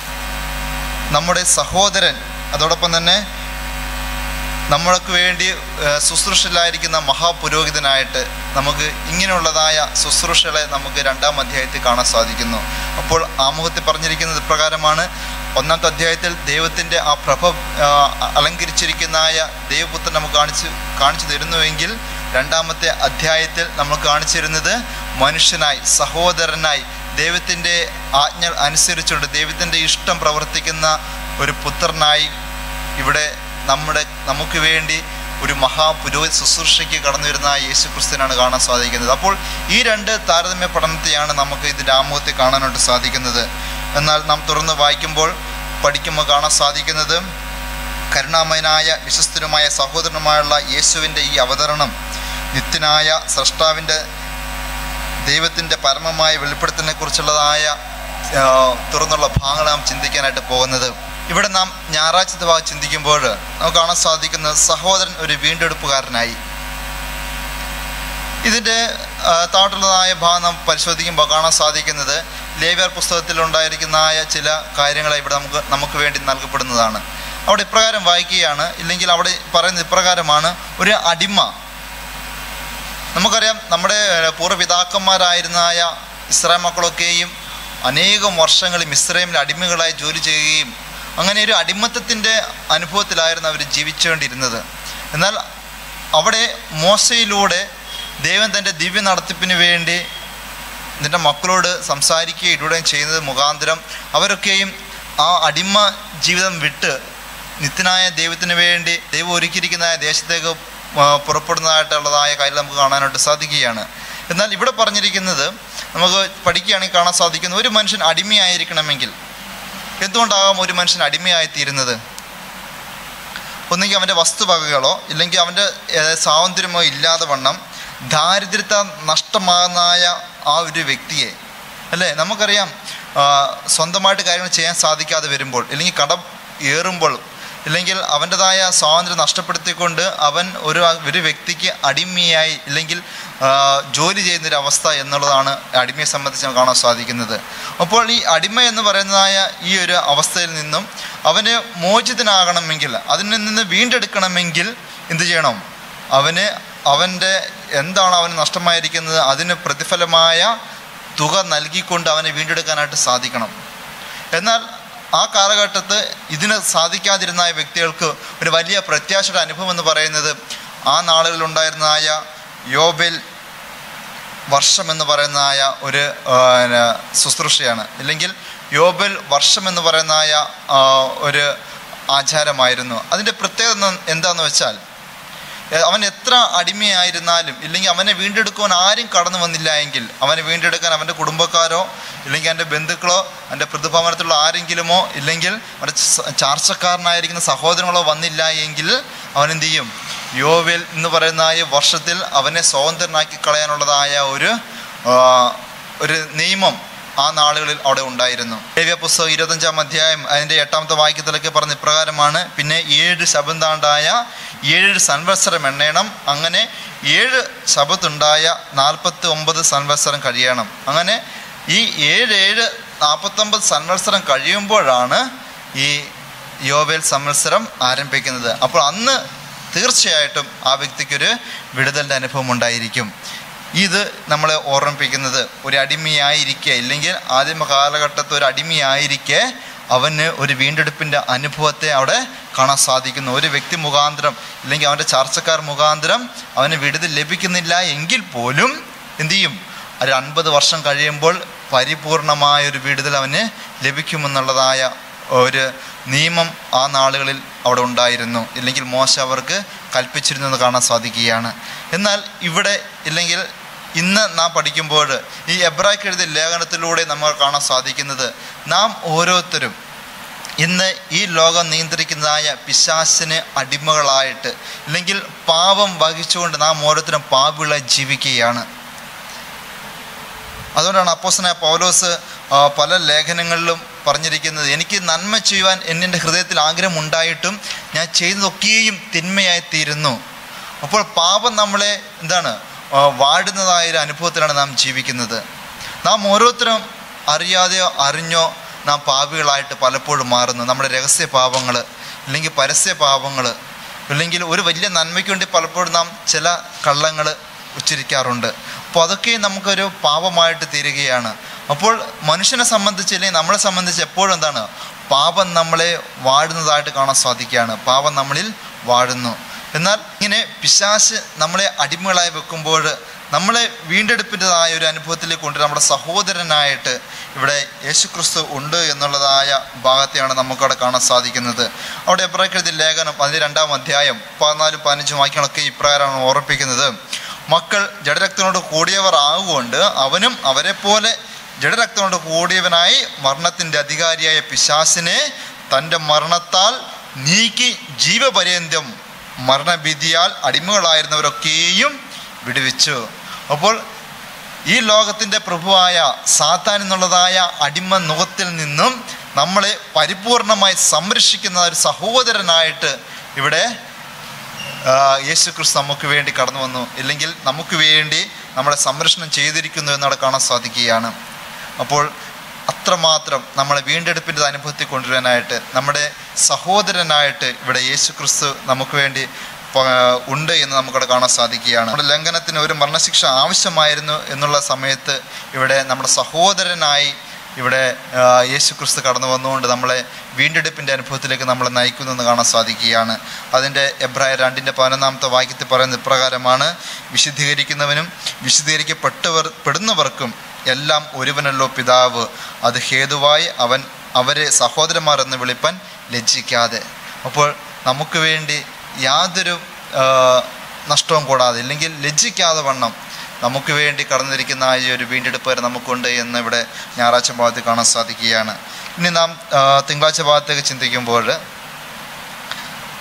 നമ്മുടെ സഹോദരൻ അതോടൊപ്പം തന്നെ നമ്മൾക്ക് വേണ്ടി ഏഹ്, ശുശ്രൂഷയിലായിരിക്കുന്ന മഹാപുരോഹിതനായിട്ട് നമുക്ക് ഇങ്ങനെയുള്ളതായ ശുശ്രൂഷകളെ നമുക്ക് രണ്ടാം അധ്യായത്തിൽ കാണാൻ സാധിക്കുന്നു അപ്പോൾ ആമുഖത്തിൽ പറഞ്ഞിരിക്കുന്നത് ഇപ്രകാരമാണ് ഒന്നാമത്തെ അധ്യായത്തിൽ ദൈവത്തിൻ്റെ ആ പ്രഭ ആ, അലങ്കരിച്ചിരിക്കുന്നതായ ദൈവപുത്രൻ നമുക്ക് കാണിച്ചു കാണിച്ചു തരുന്നുവെങ്കിൽ രണ്ടാമത്തെ അധ്യായത്തിൽ നമ്മൾ കാണിച്ചു തരുന്നത് മനുഷ്യനായി സഹോദരനായി ദൈവത്തിൻ്റെ ആജ്ഞ അനുസരിച്ചുകൊണ്ട് ദൈവത്തിൻ്റെ ഇഷ്ടം പ്രവർത്തിക്കുന്ന ഒരു പുത്രനായി ഇവിടെ നമ്മുടെ നമുക്ക് വേണ്ടി ഒരു മഹാപുരോഹിത ശുശ്രൂഷയ്ക്ക് കടന്നു വരുന്ന ആ യേശു ക്രിസ്തുവിനാണ് കാണാൻ സാധിക്കുന്നത് അപ്പോൾ ഈ രണ്ട് താരതമ്യ പഠനത്തെയാണ് നമുക്ക് ഇതിൻ്റെ ആമുഖത്തിൽ കാണാനായിട്ട് സാധിക്കുന്നത് എന്നാൽ നാം തുറന്ന് വായിക്കുമ്പോൾ പഠിക്കുമ്പോൾ കാണാൻ സാധിക്കുന്നത് കരുണാമയനായ വിശ്വസ്തനുമായ സഹോദരനുമായുള്ള യേശുവിൻ്റെ ഈ അവതരണം നിത്യനായ സ്രഷ്ടാവിൻ്റെ ദൈവത്തിൻ്റെ പരമമായ വെളിപ്പെടുത്തലിനെ കുറിച്ചുള്ളതായ ആ, തുറന്നുള്ള ഭാഗങ്ങൾ നാം ചിന്തിക്കാനായിട്ട് പോകുന്നത് ഇവിടെ നാം ഞായറാഴ്ചത്തെ ഭാഗം ചിന്തിക്കുമ്പോൾ നമുക്ക് കാണാൻ സാധിക്കുന്നത് സഹോദരൻ ഒരു വീണ്ടെടുപ്പുകാരനായി ഇതിൻ്റെ ആ, താഴോട്ടുള്ളതായ ഭാഗം നാം പരിശോധിക്കുമ്പോൾ കാണാൻ സാധിക്കുന്നത് ലേവ്യർ പുസ്തകത്തിൽ ഉണ്ടായിരിക്കുന്നതായ ചില കാര്യങ്ങളെ ഇവിടെ നമുക്ക് നമുക്ക് വേണ്ടി നൽകപ്പെടുന്നതാണ് അവിടെ ഇപ്രകാരം വായിക്കുകയാണ് ഇല്ലെങ്കിൽ അവിടെ പറയുന്നത് ഇപ്രകാരമാണ് ഒരു അടിമ നമുക്കറിയാം നമ്മുടെ ഏഹ്, പൂർവ്വപിതാക്കന്മാരായിരുന്നായ ഇസ്രായേൽ മക്കളൊക്കെയും അനേകം വർഷങ്ങൾ ഇസ്രായേലിൽ അടിമകളായി ജോലി ചെയ്യുകയും അങ്ങനെ ഒരു അടിമത്തത്തിൻ്റെ അനുഭവത്തിലായിരുന്നു അവർ ജീവിച്ചുകൊണ്ടിരുന്നത് എന്നാൽ അവിടെ മോശയിലൂടെ ദൈവം തൻ്റെ ദിവ്യ നടത്തിപ്പിന് വേണ്ടി നിൻ്റെ മക്കളോട് സംസാരിക്കുകയും ഇടുകയും ചെയ്യുന്നത് മുഖാന്തരം അവരൊക്കെയും ആ അടിമ ജീവിതം വിട്ട് നിത്യനായ ദൈവത്തിന് വേണ്ടി ദൈവം ഒരുക്കിയിരിക്കുന്ന ആ ദേശത്തേക്ക് ആ, പുറപ്പെടുന്നതായിട്ടുള്ളതായ കാര്യം നമുക്ക് കാണാനായിട്ട് സാധിക്കുകയാണ് എന്നാൽ ഇവിടെ പറഞ്ഞിരിക്കുന്നത് നമുക്ക് പഠിക്കുകയാണെങ്കിൽ കാണാൻ സാധിക്കുന്ന ഒരു മനുഷ്യൻ അടിമയായിരിക്കണമെങ്കിൽ എന്തുകൊണ്ടാകാം ഒരു മനുഷ്യൻ അടിമയായിത്തീരുന്നത് ഒന്നുകിൽ അവൻ്റെ വസ്തുവകകളോ ഇല്ലെങ്കിൽ അവൻ്റെ ഏഹ്, സ്വാതന്ത്ര്യമോ ഇല്ലാതെ വണ്ണം ദാരിദ്ര്യത നഷ്ടമാകുന്നതായ ആ ഒരു വ്യക്തിയെ അല്ലേ നമുക്കറിയാം ആ, സ്വന്തമായിട്ട് കാര്യങ്ങൾ ചെയ്യാൻ സാധിക്കാതെ വരുമ്പോൾ അല്ലെങ്കിൽ കടം ഏറുമ്പോൾ ഇല്ലെങ്കിൽ അവൻ്റെതായ സ്വാതന്ത്ര്യം നഷ്ടപ്പെടുത്തിക്കൊണ്ട് അവൻ ഒരു ഒരു വ്യക്തിക്ക് അടിമയായി ഇല്ലെങ്കിൽ ആ, ജോലി ചെയ്യുന്നൊരു അവസ്ഥ എന്നുള്ളതാണ് അടിമയെ സംബന്ധിച്ച് നമുക്ക് കാണാൻ സാധിക്കുന്നത് അപ്പോൾ ഈ അടിമ എന്ന് പറയുന്നതായ ഈ ഒരു അവസ്ഥയിൽ നിന്നും അവന് മോചിതനാകണമെങ്കിൽ അതിൽ നിന്ന് വീണ്ടെടുക്കണമെങ്കിൽ എന്ത് ചെയ്യണം അവന് അവൻ്റെ എന്താണ് അവന് നഷ്ടമായിരിക്കുന്നത് അതിന് പ്രതിഫലമായ തുക നൽകിക്കൊണ്ട് അവനെ വീണ്ടെടുക്കാനായിട്ട് സാധിക്കണം എന്നാൽ ആ കാലഘട്ടത്ത് ഇതിന് സാധിക്കാതിരുന്ന വ്യക്തികൾക്ക് ഒരു വലിയ പ്രത്യാശയുടെ അനുഭവം എന്ന് പറയുന്നത് ആ നാളുകളിലുണ്ടായിരുന്നതായ യോബിൽ വർഷം എന്ന് പറയുന്നതായ ഒരു ആ, ന, ശുശ്രൂഷയാണ് ഇല്ലെങ്കിൽ യോബിൽ വർഷം എന്ന് പറയുന്നതായ ആ, ഒരു ആചാരമായിരുന്നു അതിൻ്റെ പ്രത്യേകത എന്ന് എന്താണെന്ന് വെച്ചാൽ ഏ, അവൻ എത്ര അടിമയായിരുന്നാലും ഇല്ലെങ്കിൽ അവനെ വീണ്ടെടുക്കുവാൻ ആരും കടന്നു വന്നില്ല എങ്കിൽ അവനെ വീണ്ടെടുക്കാൻ അവൻ്റെ കുടുംബക്കാരോ ഇല്ലെങ്കിൽ എൻ്റെ ബന്ധുക്കളോ എൻ്റെ പ്രതിഭവനത്തിലുള്ള ആരെങ്കിലുമോ ഇല്ലെങ്കിൽ അവൻ്റെ ച- ചാർച്ചക്കാരനായിരിക്കുന്ന സഹോദരങ്ങളോ വന്നില്ല എങ്കിൽ അവൻ എന്ത് ചെയ്യും യോവേൽ എന്ന് പറയുന്ന ഈ വർഷത്തിൽ അവനെ സ്വതന്ത്രനാക്കി കളയാനുള്ളതായ ഒരു ആ, ഒരു നിയമം ആ നാളുകളിൽ അവിടെ ഉണ്ടായിരുന്നു ലേവ്യ പുസ്തകം ഇരുപത്തഞ്ചാം അധ്യായം അതിൻ്റെ എട്ടാമത്തെ വാക്യത്തിലൊക്കെ പറഞ്ഞ ഇപ്രകാരമാണ് പിന്നെ ഏഴ് ശബന്താണ്ടായ ഏഴ് സംവത്സരം എണ്ണയണം അങ്ങനെ ഏഴ് ശബത്തുണ്ടായ നാൽപ്പത്തി ഒമ്പത് സംവത്സരം കഴിയണം അങ്ങനെ ഈ ഏഴ് ഏഴ് നാൽപ്പത്തൊമ്പത് സംവത്സരം കഴിയുമ്പോഴാണ് ഈ യോവേൽ സംവത്സരം ആരംഭിക്കുന്നത് അപ്പോൾ അന്ന് തീർച്ചയായിട്ടും ആ വ്യക്തിക്കൊരു വിടുതലിൻ്റെ അനുഭവം ഉണ്ടായിരിക്കും ഇത് നമ്മളെ ഓർമ്മിപ്പിക്കുന്നത് ഒരു അടിമയായിരിക്കെ ഇല്ലെങ്കിൽ ആദ്യമ കാലഘട്ടത്തിൽ ഒരു അടിമയായിരിക്കെ അവന് ഒരു വീണ്ടെടുപ്പിൻ്റെ അനുഭവത്തെ അവിടെ കാണാൻ സാധിക്കുന്നു ഒരു വ്യക്തി മുഖാന്തരം ഇല്ലെങ്കിൽ അവൻ്റെ ചർച്ചക്കാർ മുഖാന്തരം അവന് വിടുതൽ ലഭിക്കുന്നില്ല എങ്കിൽ പോലും എന്തു ചെയ്യും ഒരു അൻപത് വർഷം കഴിയുമ്പോൾ പരിപൂർണമായ ഒരു വിടുതൽ അവന് ലഭിക്കുമെന്നുള്ളതായ ഒരു നിയമം ആ നാളുകളിൽ അവിടെ ഉണ്ടായിരുന്നു ഇല്ലെങ്കിൽ മോശ അവർക്ക് കൽപ്പിച്ചിരുന്നു എന്ന് കാണാൻ സാധിക്കുകയാണ് എന്നാൽ ഇവിടെ ഇല്ലെങ്കിൽ ഇന്ന് നാം പഠിക്കുമ്പോൾ ഈ എബ്രായ്ക്ക് എഴുതിയ ലേഖനത്തിലൂടെ നമ്മൾ കാണാൻ സാധിക്കുന്നത് നാം ഓരോരുത്തരും ഇന്ന് ഈ ലോകം നിയന്ത്രിക്കുന്നതായ പിശാസിന് അടിമകളായിട്ട് ഇല്ലെങ്കിൽ പാപം വഹിച്ചുകൊണ്ട് നാം ഓരോരുത്തരും പാപികളായി ജീവിക്കുകയാണ് അതുകൊണ്ടാണ് അപ്പോസനായ പൗലോസ് ആ, പല ലേഖനങ്ങളിലും പറഞ്ഞിരിക്കുന്നത് എനിക്ക് നന്മ ചെയ്യുവാൻ എന്നിൻ്റെ ഹൃദയത്തിൽ ആഗ്രഹം ഉണ്ടായിട്ടും ഞാൻ ചെയ്തതൊക്കെയും തിന്മയായി തീരുന്നു അപ്പോൾ പാപം നമ്മളെ എന്താണ് ആ, വാഴുന്നതായ ഒരു അനുഭവത്തിലാണ് നാം ജീവിക്കുന്നത് നാം ഓരോരുത്തരും അറിയാതെയോ അറിഞ്ഞോ നാം പാപികളായിട്ട് പലപ്പോഴും മാറുന്നു നമ്മുടെ രഹസ്യ പാപങ്ങൾ അല്ലെങ്കിൽ പരസ്യ പാപങ്ങൾ അല്ലെങ്കിൽ ഒരു വലിയ നന്മയ്ക്ക് വേണ്ടി പലപ്പോഴും നാം ചില കള്ളങ്ങൾ ഉച്ചരിക്കാറുണ്ട് അപ്പോൾ അതൊക്കെ നമുക്കൊരു പാപമായിട്ട് തീരുകയാണ് അപ്പോൾ മനുഷ്യനെ സംബന്ധിച്ച് അല്ലെങ്കിൽ നമ്മളെ സംബന്ധിച്ച് എപ്പോഴും എന്താണ് പാപം നമ്മളെ വാഴുന്നതായിട്ട് കാണാൻ സാധിക്കുകയാണ് പാപം നമ്മളിൽ വാഴുന്നു എന്നാൽ ഇങ്ങനെ പിശാശ് നമ്മളെ അടിമകളായി വെക്കുമ്പോൾ നമ്മളെ വീണ്ടെടുപ്പിൻ്റെതായ ഒരു അനുഭവത്തിലേക്ക് കൊണ്ട് നമ്മുടെ സഹോദരനായിട്ട് ഇവിടെ യേശുക്രിസ്തു ഉണ്ട് എന്നുള്ളതായ ഭാഗത്തെയാണ് നമുക്കവിടെ കാണാൻ സാധിക്കുന്നത് അവിടെ എബ്രാക്കെഴുതിയ ലേഖനം അതിൻ്റെ രണ്ടാം അധ്യായം പതിനാലും പതിനഞ്ചും വാക്യങ്ങളൊക്കെ ഇപ്രകാരമാണ് ഓർപ്പിക്കുന്നത് മക്കൾ ജഡരക്തനോട് കൂടിയവർ ആകുകൊണ്ട് അവനും അവരെ പോലെ ജഡരക്തനോട് കൂടിയവനായി മരണത്തിൻ്റെ അധികാരിയായ പിശാസിനെ തൻ്റെ മരണത്താൽ നീക്കി ജീവപര്യന്തം മരണഭീതിയാൽ അടിമകളായിരുന്നവരൊക്കെയും വിടുവിച്ചു അപ്പോൾ ഈ ലോകത്തിൻ്റെ പ്രഭുവായ സാത്താൻ എന്നുള്ളതായ അടിമ മുഖത്തിൽ നിന്നും നമ്മളെ പരിപൂർണമായി സംരക്ഷിക്കുന്ന ഒരു സഹോദരനായിട്ട് ഇവിടെ ആ, യേശു ക്രിസ്തു നമുക്ക് വേണ്ടി കടന്നു വന്നു ഇല്ലെങ്കിൽ നമുക്ക് വേണ്ടി നമ്മളെ സംരക്ഷണം ചെയ്തിരിക്കുന്നു എന്നവിടെ കാണാൻ സാധിക്കുകയാണ് അപ്പോൾ അത്രമാത്രം നമ്മളെ വീണ്ടെടുപ്പിൻ്റെ അനുഭവത്തിൽ കൊണ്ടുവരാനായിട്ട് നമ്മുടെ സഹോദരനായിട്ട് ഇവിടെ യേശു ക്രിസ്തു നമുക്ക് വേണ്ടി പ- ഉണ്ട് എന്ന് നമുക്കവിടെ കാണാൻ സാധിക്കുകയാണ് നമ്മുടെ ലംഘനത്തിന് ഒരു മരണശിക്ഷ ആവശ്യമായിരുന്നു എന്നുള്ള സമയത്ത് ഇവിടെ നമ്മുടെ സഹോദരനായി ഇവിടെ ആ, യേശു ക്രിസ്തു കടന്നു വന്നുകൊണ്ട് നമ്മളെ വീണ്ടെടുപ്പിൻ്റെ അനുഭവത്തിലേക്ക് നമ്മളെ നയിക്കുന്നു എന്ന് കാണാൻ സാധിക്കുകയാണ് അതിൻ്റെ എബ്രായ രണ്ടിൻ്റെ പതിനൊന്നാമത്തെ വാക്യത്തിൽ പറയുന്നത് ഇപ്രകാരമാണ് വിശുദ്ധീകരിക്കുന്നവനും വിശുദ്ധീകരിക്കപ്പെട്ടവർ പെടുന്നവർക്കും എല്ലാം ഒരുവനല്ലോ പിതാവ് അത് ഹേതുവായി അവൻ അവരെ സഹോദരന്മാർ എന്ന് വിളിപ്പാൻ ലജ്ജിക്കാതെ അപ്പോൾ നമുക്ക് വേണ്ടി യാതൊരു ആ, നഷ്ടവും കൂടാതെ ഇല്ലെങ്കിൽ ലജ്ജിക്കാതെ വണ്ണം നമുക്ക് വേണ്ടി കടന്നിരിക്കുന്ന ആ ഈ ഒരു വീണ്ടെടുപ്പ് വരെ നമുക്കുണ്ട് എന്ന് ഇവിടെ ഞായറാഴ്ച ഭാഗത്ത് കാണാൻ സാധിക്കുകയാണ് ഇനി നാം ആ, തിങ്കളാഴ്ച ഭാഗത്തേക്ക് ചിന്തിക്കുമ്പോൾ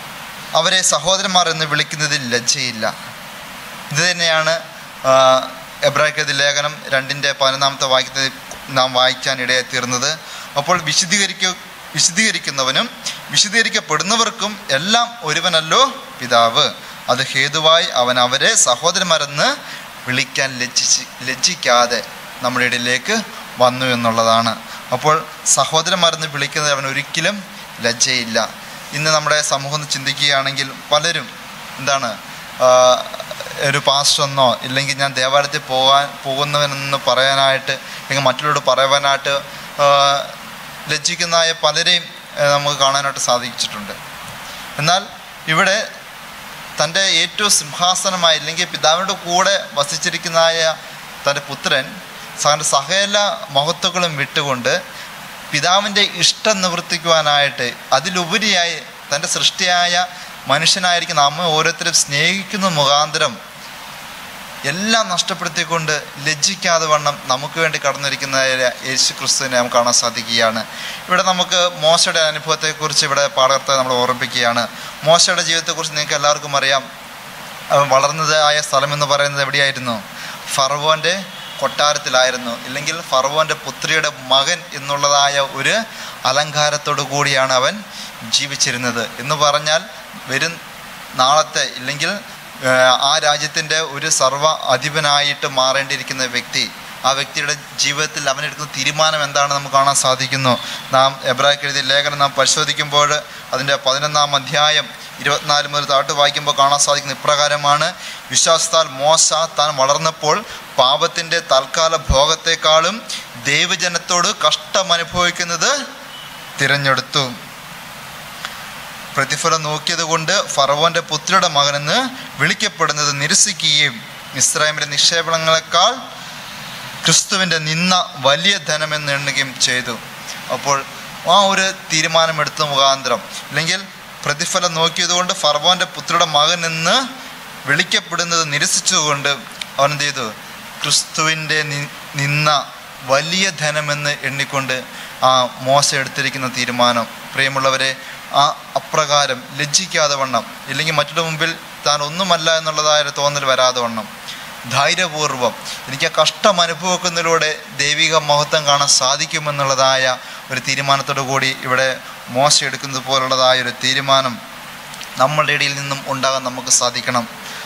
അവരെ സഹോദരന്മാർ എന്ന് വിളിക്കുന്നതിൽ ലജ്ജയില്ല ഇത് തന്നെയാണ് ആ, എബ്രാഹിക്കതി ലേഖനം രണ്ടിൻ്റെ പതിനൊന്നാമത്തെ വാക്യത്തിൽ നാം വായിക്കാൻ ഇടയായി തീർന്നത് അപ്പോൾ വിശദീകരിക്ക വിശദീകരിക്കുന്നവനും വിശദീകരിക്കപ്പെടുന്നവർക്കും എല്ലാം ഒരുവനല്ലോ പിതാവ് അത് ഹേതുവായി അവൻ അവരെ സഹോദരന്മാരെന്ന് വിളിക്കാൻ ലജ്ജിച്ച് ലജ്ജിക്കാതെ നമ്മുടെ ഇടയിലേക്ക് വന്നു എന്നുള്ളതാണ് അപ്പോൾ സഹോദരന്മാരെന്ന് വിളിക്കുന്നത് അവൻ ഒരിക്കലും ലജ്ജയില്ല ഇന്ന് നമ്മുടെ സമൂഹം ഒന്ന് ചിന്തിക്കുകയാണെങ്കിൽ പലരും എന്താണ് ആ, ഒരു പാസ്റ്ററെന്നോ ഇല്ലെങ്കിൽ ഞാൻ ദേവാലയത്തിൽ പോകാൻ പോകുന്നവനെന്ന് പറയാനായിട്ട് അല്ലെങ്കിൽ മറ്റുള്ളവരോട് പറയുവാനായിട്ട് ആ, ലജ്ജിക്കുന്നതായ പലരെയും ആ, നമുക്ക് കാണാനായിട്ട് സാധിച്ചിട്ടുണ്ട് എന്നാൽ ഇവിടെ തൻ്റെ ഏറ്റവും സിംഹാസനമായി അല്ലെങ്കിൽ പിതാവിൻ്റെ കൂടെ വസിച്ചിരിക്കുന്നതായ തൻ്റെ പുത്രൻ തൻ്റെ സകല മഹത്വങ്ങളും വിട്ടുകൊണ്ട് പിതാവിൻ്റെ ഇഷ്ടം നിവർത്തിക്കുവാനായിട്ട് അതിലുപരിയായി തൻ്റെ സൃഷ്ടിയായ മനുഷ്യനായിരിക്കുന്ന അമ്മ ഓരോരുത്തരും സ്നേഹിക്കുന്ന മുഖാന്തരം എല്ലാം നഷ്ടപ്പെടുത്തിക്കൊണ്ട് ലജ്ജിക്കാതെ വണ്ണം നമുക്ക് വേണ്ടി കടന്നിരിക്കുന്ന യേശു ക്രിസ്തുവിനെ നമുക്ക് കാണാൻ സാധിക്കുകയാണ് ഇവിടെ നമുക്ക് മോശയുടെ അനുഭവത്തെക്കുറിച്ച് ഇവിടെ പാഠകർത്താവ് നമ്മൾ ഓർമ്മിപ്പിക്കുകയാണ് മോശയുടെ ജീവിതത്തെക്കുറിച്ച് നിങ്ങൾക്ക് എല്ലാവർക്കും അറിയാം അവൻ വളർന്നതായ സ്ഥലം എന്ന് പറയുന്നത് എവിടെയായിരുന്നു ഫറവോൻ്റെ കൊട്ടാരത്തിലായിരുന്നു ഇല്ലെങ്കിൽ ഫറവോൻ്റെ പുത്രിയുടെ മകൻ എന്നുള്ളതായ ഒരു അലങ്കാരത്തോടു കൂടിയാണ് അവൻ ജീവിച്ചിരുന്നത് എന്ന് പറഞ്ഞാൽ വരും നാളത്തെ ഇല്ലെങ്കിൽ ഏഹ്, ആ രാജ്യത്തിൻ്റെ ഒരു സർവ്വ അധിപനായിട്ട് മാറേണ്ടിയിരിക്കുന്ന വ്യക്തി ആ വ്യക്തിയുടെ ജീവിതത്തിൽ അവനെടുക്കുന്ന തീരുമാനം എന്താണെന്ന് നമുക്ക് കാണാൻ സാധിക്കുന്നു നാം എബ്രാഹിക്ക് എഴുതിയ ലേഖനം നാം പരിശോധിക്കുമ്പോൾ അതിൻ്റെ പതിനൊന്നാം അധ്യായം ഇരുപത്തിനാല് മുതൽ താട്ട് വായിക്കുമ്പോൾ കാണാൻ സാധിക്കുന്ന ഇപ്രകാരമാണ് വിശ്വാസത്താൽ മോശ താൻ വളർന്നപ്പോൾ പാപത്തിൻ്റെ തൽക്കാല ഭോഗത്തെക്കാളും ദൈവജനത്തോട് കഷ്ടമനുഭവിക്കുന്നത് തിരഞ്ഞെടുത്തു പ്രതിഫലം നോക്കിയത് കൊണ്ട് ഫറവോന്റെ പുത്രിയുടെ മകനെന്ന് വിളിക്കപ്പെടുന്നത് നിരസിക്കുകയും ഇസ്രായേലിന്റെ നിക്ഷേപണങ്ങളെക്കാൾ ക്രിസ്തുവിൻ്റെ നിന്ന വലിയ ധനമെന്ന് എണ്ണുകയും ചെയ്തു അപ്പോൾ ആ ഒരു തീരുമാനമെടുത്ത മുഖാന്തരം അല്ലെങ്കിൽ പ്രതിഫലം നോക്കിയതുകൊണ്ട് ഫർവോൻ്റെ പുത്രിയുടെ മകൻ എന്ന് വിളിക്കപ്പെടുന്നത് നിരസിച്ചുകൊണ്ട് അവൻ എന്ത് ചെയ്തു ക്രിസ്തുവിൻ്റെ നി- നിന്ന വലിയ ധനമെന്ന് എണ്ണിക്കൊണ്ട് ആ മോശ എടുത്തിരിക്കുന്ന തീരുമാനം പ്രിയമുള്ളവരെ ആ അപ്രകാരം ലജ്ജിക്കാതെ വണ്ണം ഇല്ലെങ്കിൽ മറ്റുള്ള മുമ്പിൽ താൻ ഒന്നുമല്ല എന്നുള്ളതായ ഒരു തോന്നൽ വരാതെ വണ്ണം ധൈര്യപൂർവം എനിക്ക് ആ കഷ്ടം അനുഭവിക്കുന്നതിലൂടെ ദൈവിക മഹത്വം കാണാൻ സാധിക്കുമെന്നുള്ളതായ ഒരു തീരുമാനത്തോടു കൂടി ഇവിടെ മോശ എടുക്കുന്നത് പോലുള്ളതായ ഒരു തീരുമാനം നമ്മളുടെ ഇടയിൽ നിന്നും ഉണ്ടാകാൻ നമുക്ക് സാധിക്കണം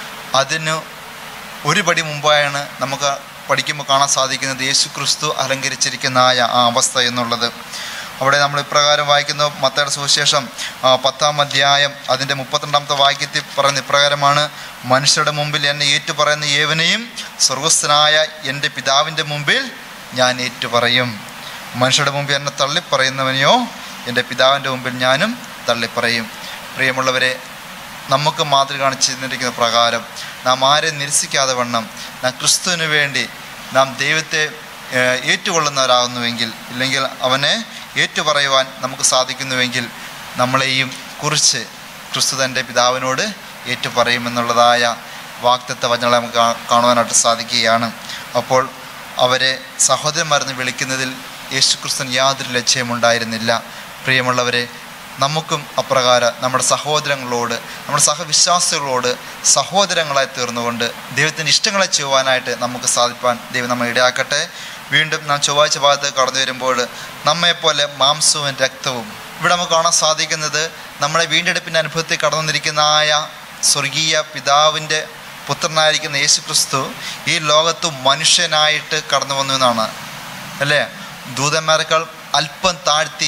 അതിന് ഒരു പടി മുമ്പായാണ് നമുക്ക് പഠിക്കുമ്പോൾ കാണാൻ സാധിക്കുന്നത് യേശു ക്രിസ്തു അലങ്കരിച്ചിരിക്കുന്നതായ ആ അവസ്ഥ എന്നുള്ളത് അവിടെ നമ്മൾ ഇപ്രകാരം വായിക്കുന്ന മത്തയുടെ സുവിശേഷം ആ, പത്താം അധ്യായം അതിൻ്റെ മുപ്പത്തിരണ്ടാമത്തെ വാക്യത്തിൽ പറയുന്ന ഇപ്രകാരമാണ് മനുഷ്യരുടെ മുമ്പിൽ എന്നെ ഏറ്റുപറയുന്ന ഏവനെയും സ്വർഗസ്ഥനായ എൻ്റെ പിതാവിൻ്റെ മുമ്പിൽ ഞാൻ ഏറ്റുപറയും മനുഷ്യരുടെ മുമ്പിൽ എന്നെ തള്ളിപ്പറയുന്നവനെയോ എൻ്റെ പിതാവിൻ്റെ മുമ്പിൽ ഞാനും തള്ളിപ്പറയും പ്രിയമുള്ളവരെ നമുക്ക് മാതൃക കാണിച്ചിരിക്കുന്ന പ്രകാരം നാം ആരെ നിരസിക്കാതെ വണ്ണം നാം ക്രിസ്തുവിന് വേണ്ടി നാം ദൈവത്തെ ഏഹ്, ഏറ്റുകൊള്ളുന്നവരാകുന്നുവെങ്കിൽ ഇല്ലെങ്കിൽ അവനെ ഏറ്റുപറയുവാൻ നമുക്ക് സാധിക്കുന്നുവെങ്കിൽ നമ്മളെയും കുറിച്ച് ക്രിസ്തു തൻ്റെ പിതാവിനോട് ഏറ്റുപറയുമെന്നുള്ളതായ വാക്തത്വ വചനങ്ങളെ നമുക്ക് കാ- കാണുവാനായിട്ട് സാധിക്കുകയാണ് അപ്പോൾ അവരെ സഹോദരന്മാരെന്ന് വിളിക്കുന്നതിൽ യേശു ക്രിസ്തുവിന് യാതൊരു ലക്ഷ്യമുണ്ടായിരുന്നില്ല പ്രിയമുള്ളവരെ നമുക്കും അപ്രകാരം നമ്മുടെ സഹോദരങ്ങളോട് നമ്മുടെ സഹവിശ്വാസികളോട് സഹോദരങ്ങളായി തീർന്നുകൊണ്ട് ദൈവത്തിൻ്റെ ഇഷ്ടങ്ങളെ ചെയ്യുവാനായിട്ട് നമുക്ക് സാധിപ്പാൻ ദൈവം നമ്മെ ഇടയാക്കട്ടെ വീണ്ടും നാം ചൊവ്വാഴ്ച ഭാഗത്ത് കടന്നു വരുമ്പോൾ നമ്മെപ്പോലെ മാംസവും രക്തവും ഇവിടെ നമുക്ക് കാണാൻ സാധിക്കുന്നത് നമ്മുടെ വീണ്ടെടുപ്പിൻ്റെ അനുഭവത്തിൽ കടന്നു വന്നിരിക്കുന്നതായ സ്വർഗീയ പിതാവിൻ്റെ പുത്രനായിരിക്കുന്ന യേശു ക്രിസ്തു ഈ ലോകത്ത് മനുഷ്യനായിട്ട് കടന്നു വന്നു എന്നാണ് അല്ലേ ദൂതന്മാരെക്കാൾ അല്പം താഴ്ത്തി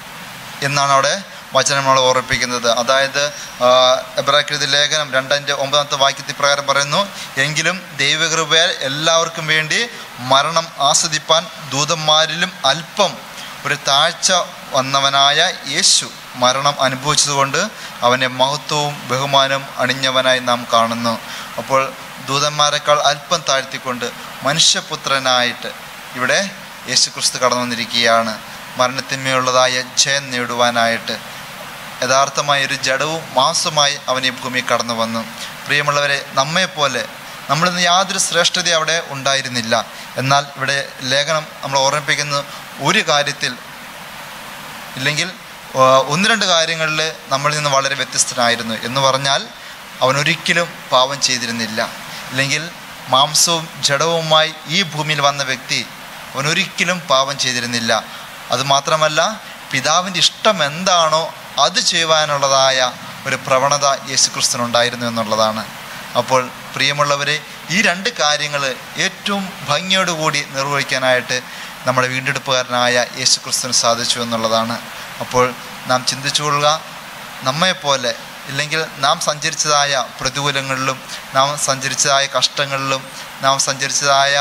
എന്നാണ് അവിടെ വചനം നമ്മളെ ഓർമ്മിപ്പിക്കുന്നത് അതായത് എബ്രാക്കൃതി ലേഖനം രണ്ടിൻ്റെ ഒമ്പതാമത്തെ വാക്യത്തിൽ പ്രകാരം പറയുന്നു എങ്കിലും ദൈവകൃപയാൽ എല്ലാവർക്കും വേണ്ടി മരണം ആസ്വദിപ്പാൻ ദൂതന്മാരിലും അല്പം ഒരു താഴ്ച വന്നവനായ യേശു മരണം അനുഭവിച്ചതുകൊണ്ട് അവനെ മഹത്വവും ബഹുമാനവും അണിഞ്ഞവനായി നാം കാണുന്നു അപ്പോൾ ദൂതന്മാരെക്കാൾ അല്പം താഴ്ത്തിക്കൊണ്ട് മനുഷ്യപുത്രനായിട്ട് ഇവിടെ യേശു ക്രിസ്തു കടന്നു വന്നിരിക്കുകയാണ് മരണത്തിന്മേലുള്ളതായ ജയം നേടുവാനായിട്ട് യഥാർത്ഥമായ ഒരു ജഡവും മാംസമായി അവൻ ഈ ഭൂമിയിൽ കടന്നു വന്നു പ്രിയമുള്ളവരെ നമ്മെപ്പോലെ നമ്മളിന്ന് യാതൊരു ശ്രേഷ്ഠത അവിടെ ഉണ്ടായിരുന്നില്ല എന്നാൽ ഇവിടെ ലേഖനം നമ്മൾ ഓർമ്മിപ്പിക്കുന്ന ഒരു കാര്യത്തിൽ ഇല്ലെങ്കിൽ ആ, ഒന്ന് രണ്ട് കാര്യങ്ങളിൽ നമ്മളിൽ നിന്ന് വളരെ വ്യത്യസ്തനായിരുന്നു എന്ന് പറഞ്ഞാൽ അവൻ ഒരിക്കലും പാപം ചെയ്തിരുന്നില്ല ഇല്ലെങ്കിൽ മാംസവും ജഡവുമായി ഈ ഭൂമിയിൽ വന്ന വ്യക്തി അവൻ ഒരിക്കലും പാപം ചെയ്തിരുന്നില്ല അതുമാത്രമല്ല പിതാവിൻ്റെ ഇഷ്ടം എന്താണോ അത് ചെയ്യുവാനുള്ളതായ ഒരു പ്രവണത യേശുക്രിസ്തുനുണ്ടായിരുന്നു എന്നുള്ളതാണ് അപ്പോൾ പ്രിയമുള്ളവരെ ഈ രണ്ട് കാര്യങ്ങൾ ഏറ്റവും ഭംഗിയോടുകൂടി നിർവഹിക്കാനായിട്ട് നമ്മുടെ വീണ്ടെടുപ്പുകാരനായ യേശുക്രിസ്തുവിന് സാധിച്ചു എന്നുള്ളതാണ് അപ്പോൾ നാം ചിന്തിച്ചുകൊള്ളുക നമ്മെപ്പോലെ ഇല്ലെങ്കിൽ നാം സഞ്ചരിച്ചതായ പ്രതികൂലങ്ങളിലും നാം സഞ്ചരിച്ചതായ കഷ്ടങ്ങളിലും നാം സഞ്ചരിച്ചതായ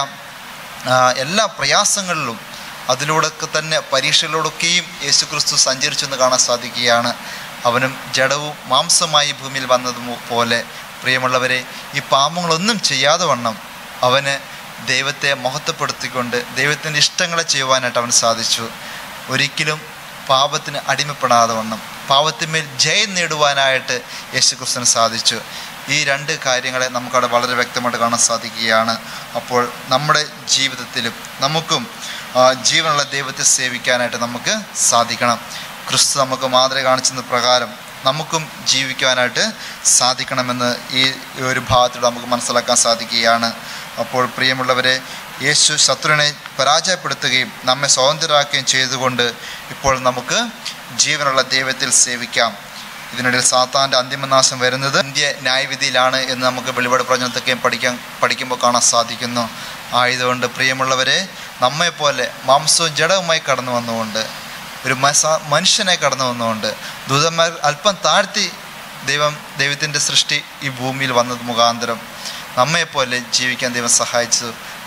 ആ, എല്ലാ പ്രയാസങ്ങളിലും അതിലൂടെയൊക്കെ തന്നെ പരീക്ഷകളിലൂടെയൊക്കെയും യേശുക്രിസ്തു സഞ്ചരിച്ചു എന്ന് കാണാൻ സാധിക്കുകയാണ് അവനും ജഡവും മാംസമായി ഭൂമിയിൽ വന്നതും പോലെ പ്രിയമുള്ളവരെ ഈ പാപങ്ങളൊന്നും ചെയ്യാതെ വണ്ണം അവന് ദൈവത്തെ മഹത്വപ്പെടുത്തിക്കൊണ്ട് ദൈവത്തിൻ്റെ ഇഷ്ടങ്ങളെ ചെയ്യുവാനായിട്ട് അവന് സാധിച്ചു ഒരിക്കലും പാപത്തിന് അടിമപ്പെടാതെ വണ്ണം പാപത്തിന്മേൽ ജയം നേടുവാനായിട്ട് യേശുക്രിസ്തുവിന് സാധിച്ചു ഈ രണ്ട് കാര്യങ്ങളെ നമുക്കവിടെ വളരെ വ്യക്തമായിട്ട് കാണാൻ സാധിക്കുകയാണ് അപ്പോൾ നമ്മുടെ ജീവിതത്തിലും നമുക്കും ആ, ജീവനുള്ള ദൈവത്തെ സേവിക്കാനായിട്ട് നമുക്ക് സാധിക്കണം ക്രിസ്തു നമുക്ക് മാതൃക കാണിച്ചത് പ്രകാരം നമുക്കും ജീവിക്കുവാനായിട്ട് സാധിക്കണമെന്ന് ഈ ഒരു ഭാഗത്തിലൂടെ നമുക്ക് മനസ്സിലാക്കാൻ സാധിക്കുകയാണ് അപ്പോൾ പ്രിയമുള്ളവരെ യേശു ശത്രുവിനെ പരാജയപ്പെടുത്തുകയും നമ്മെ സ്വതന്ത്രരാക്കുകയും ചെയ്തുകൊണ്ട് ഇപ്പോൾ നമുക്ക് ജീവനുള്ള ദൈവത്തിൽ സേവിക്കാം ഇതിനിടയിൽ സാത്താൻ്റെ അന്തിമനാശം വരുന്നത് ഇന്ത്യ ന്യായവിധിയിലാണ് എന്ന് നമുക്ക് വെളിപാട് പ്രവചനത്തൊക്കെയും പഠിക്കാൻ പഠിക്കുമ്പോൾ കാണാൻ സാധിക്കുന്നു ആയതുകൊണ്ട് പ്രിയമുള്ളവരെ നമ്മെപ്പോലെ മാംസവും ജഡവുമായി കടന്നു വന്നുകൊണ്ട് ഒരു മസ മനുഷ്യനെ കടന്നു വന്നുകൊണ്ട് ദൂതന്മാർ അല്പം താഴ്ത്തി ദൈവം ദൈവത്തിൻ്റെ സൃഷ്ടി ഈ ഭൂമിയിൽ വന്നത് മുഖാന്തരം നമ്മെപ്പോലെ ജീവിക്കാൻ ദൈവം സഹായിച്ചു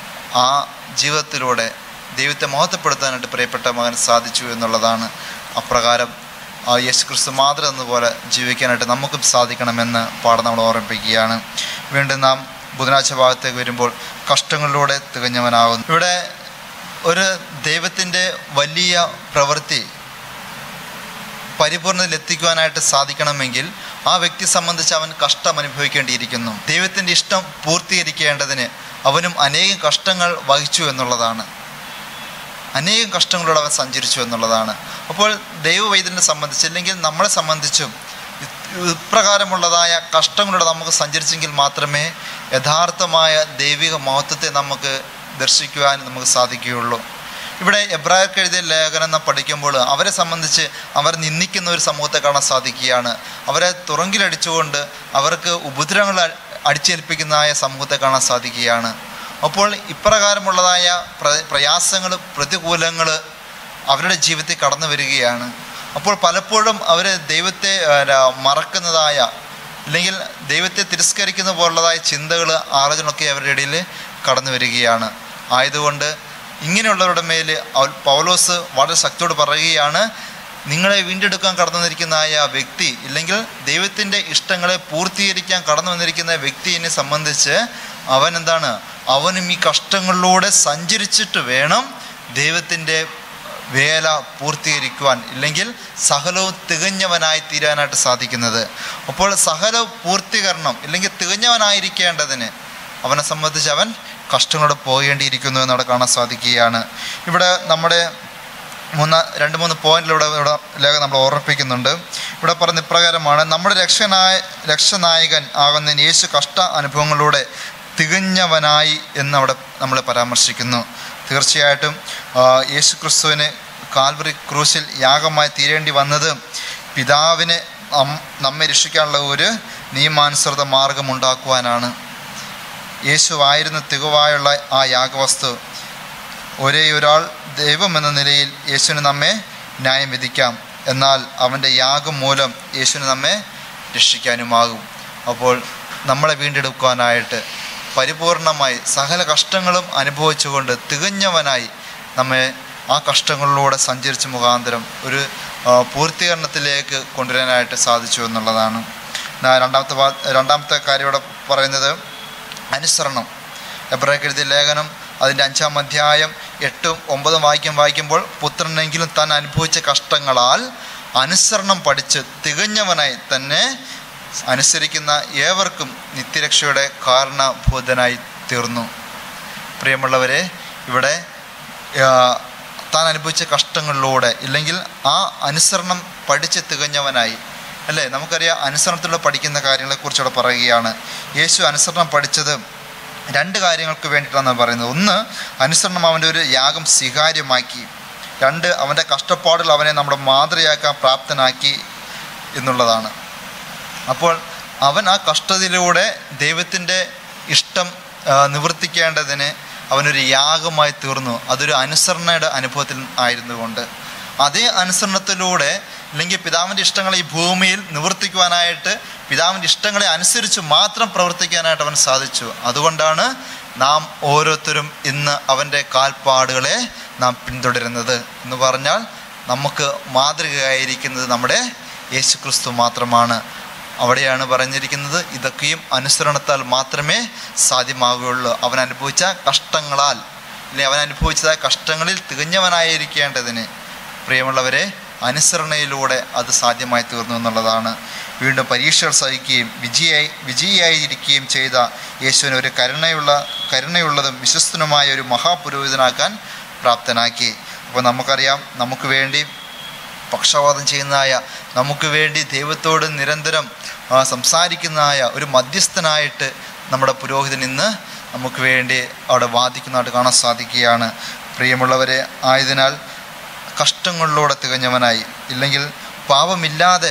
ആ ജീവിതത്തിലൂടെ ദൈവത്തെ മഹത്വപ്പെടുത്താനായിട്ട് പ്രിയപ്പെട്ട മകൻ സാധിച്ചു എന്നുള്ളതാണ് അപ്രകാരം ആ യേശുക്രിസ്തു മാതൃ എന്നതുപോലെ ജീവിക്കാനായിട്ട് നമുക്കും സാധിക്കണമെന്ന് പാഠം നമ്മൾ ഓർമ്മിപ്പിക്കുകയാണ് വീണ്ടും നാം ബുധനാഴ്ച ഭാഗത്തേക്ക് വരുമ്പോൾ കഷ്ടങ്ങളിലൂടെ തികഞ്ഞവനാകുന്നു ഇവിടെ ഒരു ദൈവത്തിൻ്റെ വലിയ പ്രവൃത്തി പരിപൂർണതയിൽ എത്തിക്കുവാനായിട്ട് സാധിക്കണമെങ്കിൽ ആ വ്യക്തി സംബന്ധിച്ച് അവൻ കഷ്ടം അനുഭവിക്കേണ്ടിയിരിക്കുന്നു ദൈവത്തിൻ്റെ ഇഷ്ടം പൂർത്തീകരിക്കേണ്ടതിന് അവനും അനേകം കഷ്ടങ്ങൾ വഹിച്ചു എന്നുള്ളതാണ് അനേകം കഷ്ടങ്ങളിലൂടെ അവൻ സഞ്ചരിച്ചു എന്നുള്ളതാണ് അപ്പോൾ ദൈവവൈദ്യനെ സംബന്ധിച്ച് അല്ലെങ്കിൽ നമ്മളെ സംബന്ധിച്ചും ഇ- ഇപ്രകാരമുള്ളതായ കഷ്ടങ്ങളിലൂടെ നമുക്ക് സഞ്ചരിച്ചെങ്കിൽ മാത്രമേ യഥാർത്ഥമായ ദൈവിക മഹത്വത്തെ നമുക്ക് ദർശിക്കുവാൻ നമുക്ക് സാധിക്കുകയുള്ളൂ ഇവിടെ എബ്രായർക്ക് എഴുതിയ ലേഖനം നാം പഠിക്കുമ്പോൾ അവരെ സംബന്ധിച്ച് അവർ നിന്ദിക്കുന്ന ഒരു സമൂഹത്തെ കാണാൻ സാധിക്കുകയാണ് അവരെ തുറങ്കിലടിച്ചുകൊണ്ട് അവർക്ക് ഉപദ്രവങ്ങൾ അ- അടിച്ചേൽപ്പിക്കുന്നതായ സമൂഹത്തെ കാണാൻ സാധിക്കുകയാണ് അപ്പോൾ ഇപ്രകാരമുള്ളതായ പ്ര പ്രയാസങ്ങൾ പ്രതികൂലങ്ങൾ അവരുടെ ജീവിതത്തിൽ കടന്നു വരികയാണ് അപ്പോൾ പലപ്പോഴും അവർ ദൈവത്തെ ആ, ര- മറക്കുന്നതായ അല്ലെങ്കിൽ ദൈവത്തെ തിരസ്കരിക്കുന്ന പോലുള്ളതായ ചിന്തകൾ ആലോചനയൊക്കെ അവരുടെ ഇടയിൽ കടന്നു വരികയാണ് ആയതുകൊണ്ട് ഇങ്ങനെയുള്ളവരുടെ മേൽ അവ- പൗലോസ് വളരെ ശക്തിയോട് പറയുകയാണ് നിങ്ങളെ വീണ്ടെടുക്കാൻ കടന്നു വന്നിരിക്കുന്നതായ വ്യക്തി ഇല്ലെങ്കിൽ ദൈവത്തിൻ്റെ ഇഷ്ടങ്ങളെ പൂർത്തീകരിക്കാൻ കടന്നു വന്നിരിക്കുന്ന വ്യക്തിയെ സംബന്ധിച്ച് അവൻ എന്താണ് അവനും ഈ കഷ്ടങ്ങളിലൂടെ സഞ്ചരിച്ചിട്ട് വേണം ദൈവത്തിൻ്റെ വേല പൂർത്തീകരിക്കുവാൻ ഇല്ലെങ്കിൽ സകലവും തികഞ്ഞവനായി തീരാനായിട്ട് സാധിക്കുന്നത് അപ്പോൾ സകല പൂർത്തീകരണം ഇല്ലെങ്കിൽ തികഞ്ഞവനായിരിക്കേണ്ടതിന് അവനെ സംബന്ധിച്ച് അവൻ കഷ്ടങ്ങളോടെ പോകേണ്ടിയിരിക്കുന്നു എന്നവിടെ കാണാൻ സാധിക്കുകയാണ് ഇവിടെ നമ്മുടെ മൂന്ന് രണ്ട് മൂന്ന് പോയിന്റിലൂടെ ഇവിടെ ലേഖ നമ്മൾ ഓർമ്മിപ്പിക്കുന്നുണ്ട് ഇവിടെ പറയുന്ന ഇപ്രകാരമാണ് നമ്മുടെ രക്ഷനായ രക്ഷനായകൻ ആകുന്ന യേശു കഷ്ട അനുഭവങ്ങളിലൂടെ തികഞ്ഞവനായി എന്ന് അവിടെ നമ്മൾ പരാമർശിക്കുന്നു തീർച്ചയായിട്ടും ആ, യേശു ക്രിസ്തുവിന് കാൽവറി ക്രൂശിൽ യാഗമായി തീരേണ്ടി വന്നത് പിതാവിന് നം- നമ്മെ രക്ഷിക്കാനുള്ള ഒരു നിയമാനുസൃത മാർഗം ഉണ്ടാക്കുവാനാണ് യേശു ആയിരുന്ന തികവായുള്ള ആ യാഗവസ്തു ഒരേ ഒരാൾ ദൈവം എന്ന നിലയിൽ യേശുവിന് നമ്മെ ന്യായം വിധിക്കാം എന്നാൽ അവൻ്റെ യാഗം മൂലം യേശുവിന് നമ്മെ രക്ഷിക്കാനുമാകും അപ്പോൾ നമ്മളെ വീണ്ടെടുക്കുവാനായിട്ട് പരിപൂർണമായി സകല കഷ്ടങ്ങളും അനുഭവിച്ചുകൊണ്ട് തികഞ്ഞവനായി നമ്മെ ആ കഷ്ടങ്ങളിലൂടെ സഞ്ചരിച്ച മുഖാന്തരം ഒരു ആ, പൂർത്തീകരണത്തിലേക്ക് കൊണ്ടുവരാനായിട്ട് സാധിച്ചു എന്നുള്ളതാണ് ഞാൻ രണ്ടാമത്തെ ഭാ- രണ്ടാമത്തെ കാര്യം ഇവിടെ പറയുന്നത് അനുസരണം എബ്രാഹിം എഴുതിയ ലേഖനം അതിൻ്റെ അഞ്ചാം അധ്യായം എട്ടും ഒമ്പതും വാക്യം വായിക്കുമ്പോൾ പുത്രനെങ്കിലും താൻ അനുഭവിച്ച കഷ്ടങ്ങളാൽ അനുസരണം പഠിച്ച് തികഞ്ഞവനായി തന്നെ അനുസരിക്കുന്ന ഏവർക്കും നിത്യരക്ഷയുടെ കാരണഭൂതനായി തീർന്നു പ്രിയമുള്ളവരെ ഇവിടെ ആ, താൻ അനുഭവിച്ച കഷ്ടങ്ങളിലൂടെ ഇല്ലെങ്കിൽ ആ അനുസരണം പഠിച്ച് തികഞ്ഞവനായി അല്ലേ നമുക്കറിയാം അനുസരണത്തിലൂടെ പഠിക്കുന്ന കാര്യങ്ങളെക്കുറിച്ച് ഇവിടെ പറയുകയാണ് യേശു അനുസരണം പഠിച്ചത് രണ്ട് കാര്യങ്ങൾക്ക് വേണ്ടിയിട്ടാണ് പറയുന്നത് ഒന്ന് അനുസരണം അവൻ്റെ ഒരു യാഗം സ്വീകാര്യമാക്കി രണ്ട് അവൻ്റെ കഷ്ടപ്പാടുകൾ അവനെ നമ്മുടെ മാതൃയാക്കാൻ പ്രാപ്തനാക്കി എന്നുള്ളതാണ് അപ്പോൾ അവൻ ആ കഷ്ടതയിലൂടെ ദൈവത്തിൻ്റെ ഇഷ്ടം ആ, നിവർത്തിക്കേണ്ടതിന് അവനൊരു യാഗമായി തീർന്നു അതൊരു അനുസരണയുടെ അനുഭവത്തിൽ ആയിരുന്നുകൊണ്ട് അതേ അനുസരണത്തിലൂടെ അല്ലെങ്കിൽ പിതാവിൻ്റെ ഇഷ്ടങ്ങളെ ഈ ഭൂമിയിൽ നിവർത്തിക്കുവാനായിട്ട് പിതാവിൻ്റെ ഇഷ്ടങ്ങളെ അനുസരിച്ച് മാത്രം പ്രവർത്തിക്കാനായിട്ട് അവൻ സാധിച്ചു അതുകൊണ്ടാണ് നാം ഓരോരുത്തരും ഇന്ന് അവൻ്റെ കാൽപ്പാടുകളെ നാം പിന്തുടരുന്നത് എന്ന് പറഞ്ഞാൽ നമുക്ക് മാതൃകയായിരിക്കുന്നത് നമ്മുടെ യേശു ക്രിസ്തു മാത്രമാണ് അവിടെയാണ് പറഞ്ഞിരിക്കുന്നത് ഇതൊക്കെയും അനുസരണത്താൽ മാത്രമേ സാധ്യമാകുകയുള്ളൂ അവൻ അനുഭവിച്ച കഷ്ടങ്ങളാൽ അല്ലെങ്കിൽ അവൻ അനുഭവിച്ചതായ കഷ്ടങ്ങളിൽ തികഞ്ഞവനായിരിക്കേണ്ടതിന് പ്രിയമുള്ളവരെ അനുസരണയിലൂടെ അത് സാധ്യമായി തീർന്നു എന്നുള്ളതാണ് വീണ്ടും പരീക്ഷകൾ സഹിക്കുകയും വിജയായി വിജയിയായിരിക്കുകയും ചെയ്ത യേശുവിനെ ഒരു കരുണയുള്ള കരുണയുള്ളതും വിശ്വസ്തനുമായ ഒരു മഹാപുരോഹിതനാക്കാൻ പ്രാപ്തനാക്കി അപ്പോൾ നമുക്കറിയാം നമുക്ക് വേണ്ടി പക്ഷപാതം ചെയ്യുന്നതായ നമുക്ക് വേണ്ടി ദൈവത്തോട് നിരന്തരം ആ, സംസാരിക്കുന്നതായ ഒരു മധ്യസ്ഥനായിട്ട് നമ്മുടെ പുരോഹിതൻ ഇന്ന് നമുക്ക് വേണ്ടി അവിടെ വാദിക്കുന്നതായിട്ട് കാണാൻ സാധിക്കുകയാണ് പ്രിയമുള്ളവരെ ആയതിനാൽ കഷ്ടങ്ങളിലൂടെ തികഞ്ഞവനായി ഇല്ലെങ്കിൽ പാപമില്ലാതെ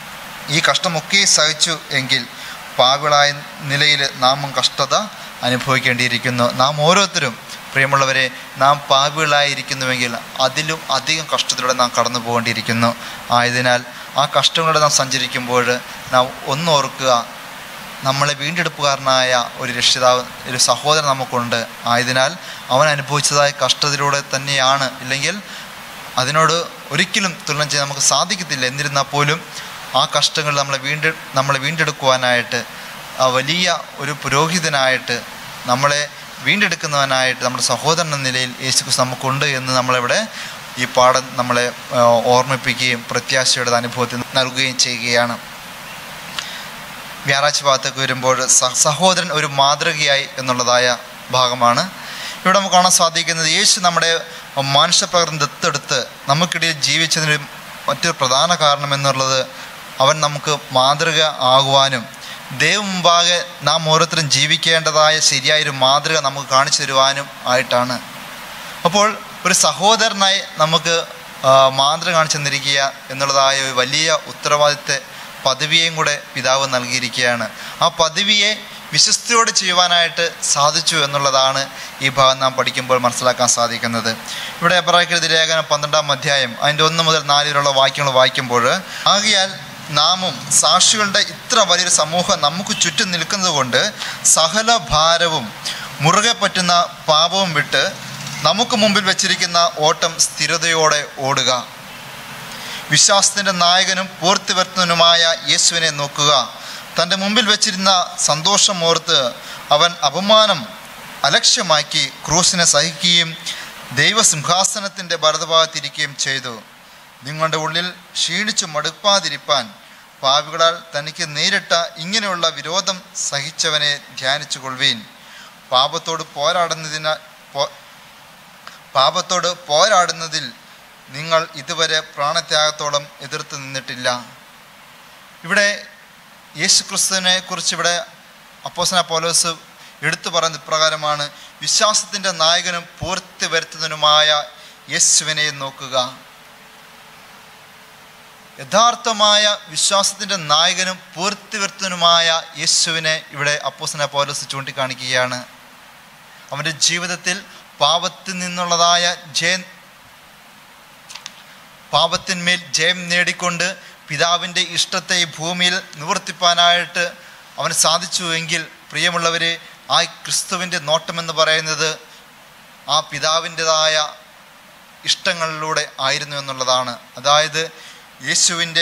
ഈ കഷ്ടമൊക്കെ സഹിച്ചു എങ്കിൽ പാവിളായ നിലയിൽ നാമും കഷ്ടത അനുഭവിക്കേണ്ടിയിരിക്കുന്നു നാം ഓരോരുത്തരും പ്രിയമുള്ളവരെ നാം പാപികളായിരിക്കുന്നുവെങ്കിൽ അതിലും അധികം കഷ്ടത്തിലൂടെ നാം കടന്നു പോകേണ്ടിയിരിക്കുന്നു ആയതിനാൽ ആ കഷ്ടങ്ങളിലൂടെ നാം സഞ്ചരിക്കുമ്പോൾ നാം ഒന്നോർക്കുക നമ്മളെ വീണ്ടെടുപ്പുകാരനായ ഒരു രക്ഷിതാവ് ഒരു സഹോദരൻ നമുക്കുണ്ട് ആയതിനാൽ അവൻ അനുഭവിച്ചതായ കഷ്ടത്തിലൂടെ തന്നെയാണ് ഇല്ലെങ്കിൽ അതിനോട് ഒരിക്കലും തുലനം ചെയ്യാൻ നമുക്ക് സാധിക്കത്തില്ല എന്നിരുന്നാൽ പോലും ആ കഷ്ടങ്ങൾ നമ്മളെ വീണ്ടെടു നമ്മളെ വീണ്ടെടുക്കുവാനായിട്ട് ആ വലിയ ഒരു പുരോഹിതനായിട്ട് നമ്മളെ വീണ്ടെടുക്കുന്നവനായിട്ട് നമ്മുടെ സഹോദരൻ എന്ന നിലയിൽ യേശു ക്രിസ്തു നമുക്കുണ്ട് എന്ന് നമ്മളിവിടെ ഈ പാഠം നമ്മളെ ആ, ഓർമ്മിപ്പിക്കുകയും പ്രത്യാശയുടെ അനുഭവത്തിൽ നൽകുകയും ചെയ്യുകയാണ് വ്യാഴാഴ്ച ഭാഗത്തേക്ക് വരുമ്പോൾ സ- സഹോദരൻ ഒരു മാതൃകയായി എന്നുള്ളതായ ഭാഗമാണ് ഇവിടെ നമുക്ക് കാണാൻ സാധിക്കുന്നത് യേശു നമ്മുടെ മനുഷ്യപ്രകൃതം ദത്തെടുത്ത് നമുക്കിടയിൽ ജീവിച്ചതിന് മറ്റൊരു പ്രധാന കാരണം എന്നുള്ളത് അവൻ നമുക്ക് മാതൃക ആകുവാനും ദൈവം മുമ്പാകെ നാം ഓരോരുത്തരും ജീവിക്കേണ്ടതായ ശരിയായൊരു മാതൃക നമുക്ക് കാണിച്ചു തരുവാനും ആയിട്ടാണ് അപ്പോൾ ഒരു സഹോദരനായി നമുക്ക് ആ, മാതൃക കാണിച്ചു തന്നിരിക്കുക എന്നുള്ളതായ ഒരു വലിയ ഉത്തരവാദിത്ത പദവിയെയും കൂടെ പിതാവ് നൽകിയിരിക്കുകയാണ് ആ പദവിയെ വിശ്വസ്തയോടെ ചെയ്യുവാനായിട്ട് സാധിച്ചു എന്നുള്ളതാണ് ഈ ഭാഗം നാം പഠിക്കുമ്പോൾ മനസ്സിലാക്കാൻ സാധിക്കുന്നത് ഇവിടെ എബ്രാഹിക്കെഴുതിയ ലേഖനം പന്ത്രണ്ടാം അധ്യായം അതിൻ്റെ ഒന്ന് മുതൽ നാല് വരെയുള്ള വാക്യങ്ങൾ വായിക്കുമ്പോൾ ആകിയാൽ നാമും സാക്ഷികളുടെ ഇത്ര വലിയൊരു സമൂഹം നമുക്ക് ചുറ്റും നിൽക്കുന്നത് കൊണ്ട് സകല ഭാരവും മുറുകെ പറ്റുന്ന പാപവും വിട്ട് നമുക്ക് മുമ്പിൽ വെച്ചിരിക്കുന്ന ഓട്ടം സ്ഥിരതയോടെ ഓടുക വിശ്വാസത്തിൻ്റെ നായകനും പൂർത്തിവരുത്തുന്നതിനുമായ യേശുവിനെ നോക്കുക തൻ്റെ മുമ്പിൽ വെച്ചിരുന്ന സന്തോഷം ഓർത്ത് അവൻ അപമാനം അലക്ഷ്യമാക്കി ക്രൂസിനെ സഹിക്കുകയും ദൈവസിംഹാസനത്തിൻ്റെ ഭരതഭാഗത്തിരിക്കുകയും ചെയ്തു നിങ്ങളുടെ ഉള്ളിൽ ക്ഷീണിച്ചു മടുപ്പാതിരിപ്പാൻ പാവികളാൽ തനിക്ക് നേരിട്ട ഇങ്ങനെയുള്ള വിരോധം സഹിച്ചവനെ ധ്യാനിച്ചു കൊള്ളുവീൻ പാപത്തോട് പോരാടുന്നതിന പോ- പാപത്തോട് പോരാടുന്നതിൽ നിങ്ങൾ ഇതുവരെ പ്രാണത്യാഗത്തോളം എതിർത്ത് നിന്നിട്ടില്ല ഇവിടെ യേശു ക്രിസ്തുവിനെ കുറിച്ച് ഇവിടെ അപ്പോസന പോലോസ് എടുത്തു പറയുന്ന ഇപ്രകാരമാണ് വിശ്വാസത്തിൻ്റെ നായകനും പൂർത്തി വരുത്തുന്നതിനുമായ യേശുവിനെ നോക്കുക യഥാർത്ഥമായ വിശ്വാസത്തിൻ്റെ നായകനും പൂർത്തി വരുത്തുന്നതിനുമായ യേശുവിനെ ഇവിടെ അപ്പോസന പോലോസ് ചൂണ്ടിക്കാണിക്കുകയാണ് അവൻ്റെ ജീവിതത്തിൽ പാപത്തിൽ നിന്നുള്ളതായ ജയ പാപത്തിന്മേൽ ജയം നേടിക്കൊണ്ട് പിതാവിൻ്റെ ഇഷ്ടത്തെ ഈ ഭൂമിയിൽ നിവർത്തിപ്പാനായിട്ട് അവന് സാധിച്ചു എങ്കിൽ പ്രിയമുള്ളവരെ ആ ക്രിസ്തുവിൻ്റെ നോട്ടമെന്ന് പറയുന്നത് ആ പിതാവിൻ്റെതായ ഇഷ്ടങ്ങളിലൂടെ ആയിരുന്നു എന്നുള്ളതാണ് അതായത് യേശുവിൻ്റെ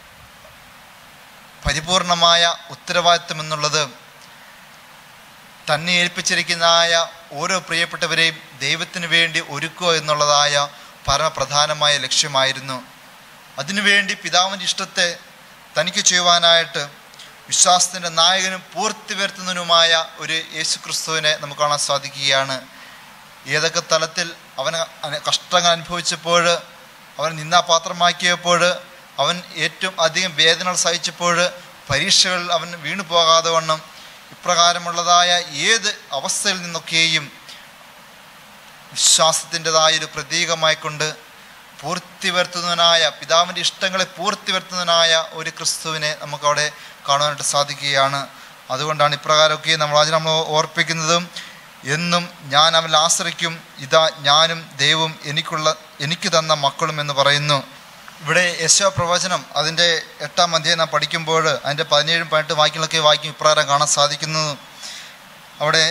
പരിപൂർണമായ ഉത്തരവാദിത്വം എന്നുള്ളത് തന്നെ ഏൽപ്പിച്ചിരിക്കുന്നതായ ഓരോ പ്രിയപ്പെട്ടവരെയും ദൈവത്തിന് വേണ്ടി ഒരുക്കുക എന്നുള്ളതായ പരമപ്രധാനമായ ലക്ഷ്യമായിരുന്നു അതിനുവേണ്ടി പിതാവിൻ്റെ ഇഷ്ടത്തെ തനിക്ക് ചെയ്യുവാനായിട്ട് വിശ്വാസത്തിൻ്റെ നായകനും പൂർത്തി വരുത്തുന്നതിനുമായ ഒരു യേശു ക്രിസ്തുവിനെ നമുക്ക് കാണാൻ സാധിക്കുകയാണ് ഏതൊക്കെ തലത്തിൽ അവൻ അന- കഷ്ടങ്ങൾ അനുഭവിച്ചപ്പോൾ അവൻ നിന്നാപാത്രമാക്കിയപ്പോൾ അവൻ ഏറ്റവും അധികം വേദനകൾ സഹിച്ചപ്പോൾ പരീക്ഷകളിൽ അവൻ വീണു പോകാതെ വണ്ണം ഇപ്രകാരമുള്ളതായ ഏത് അവസ്ഥയിൽ നിന്നൊക്കെയും വിശ്വാസത്തിൻ്റെതായ ഒരു പ്രതീകമായിക്കൊണ്ട് പൂർത്തി വരുത്തുന്നതിനായ പിതാവിൻ്റെ ഇഷ്ടങ്ങളെ പൂർത്തി വരുത്തുന്നതിനായ ഒരു ക്രിസ്തുവിനെ നമുക്കവിടെ കാണുവാനായിട്ട് സാധിക്കുകയാണ് അതുകൊണ്ടാണ് ഇപ്രകാരമൊക്കെ നമ്മൾ അതിന് നമ്മൾ ഓർപ്പിക്കുന്നതും എന്നും ഞാൻ അവനിൽ ആശ്രയിക്കും ഇതാ ഞാനും ദൈവവും എനിക്കുള്ള എനിക്ക് തന്ന മക്കളും എന്ന് പറയുന്നു ഇവിടെ യശോ പ്രവചനം അതിൻ്റെ എട്ടാം അധ്യായം നാം പഠിക്കുമ്പോൾ അതിൻ്റെ പതിനേഴും പതിനെട്ട് വാക്യങ്ങളൊക്കെ വായിക്കും ഇപ്രകാരം കാണാൻ സാധിക്കുന്നു അവിടെ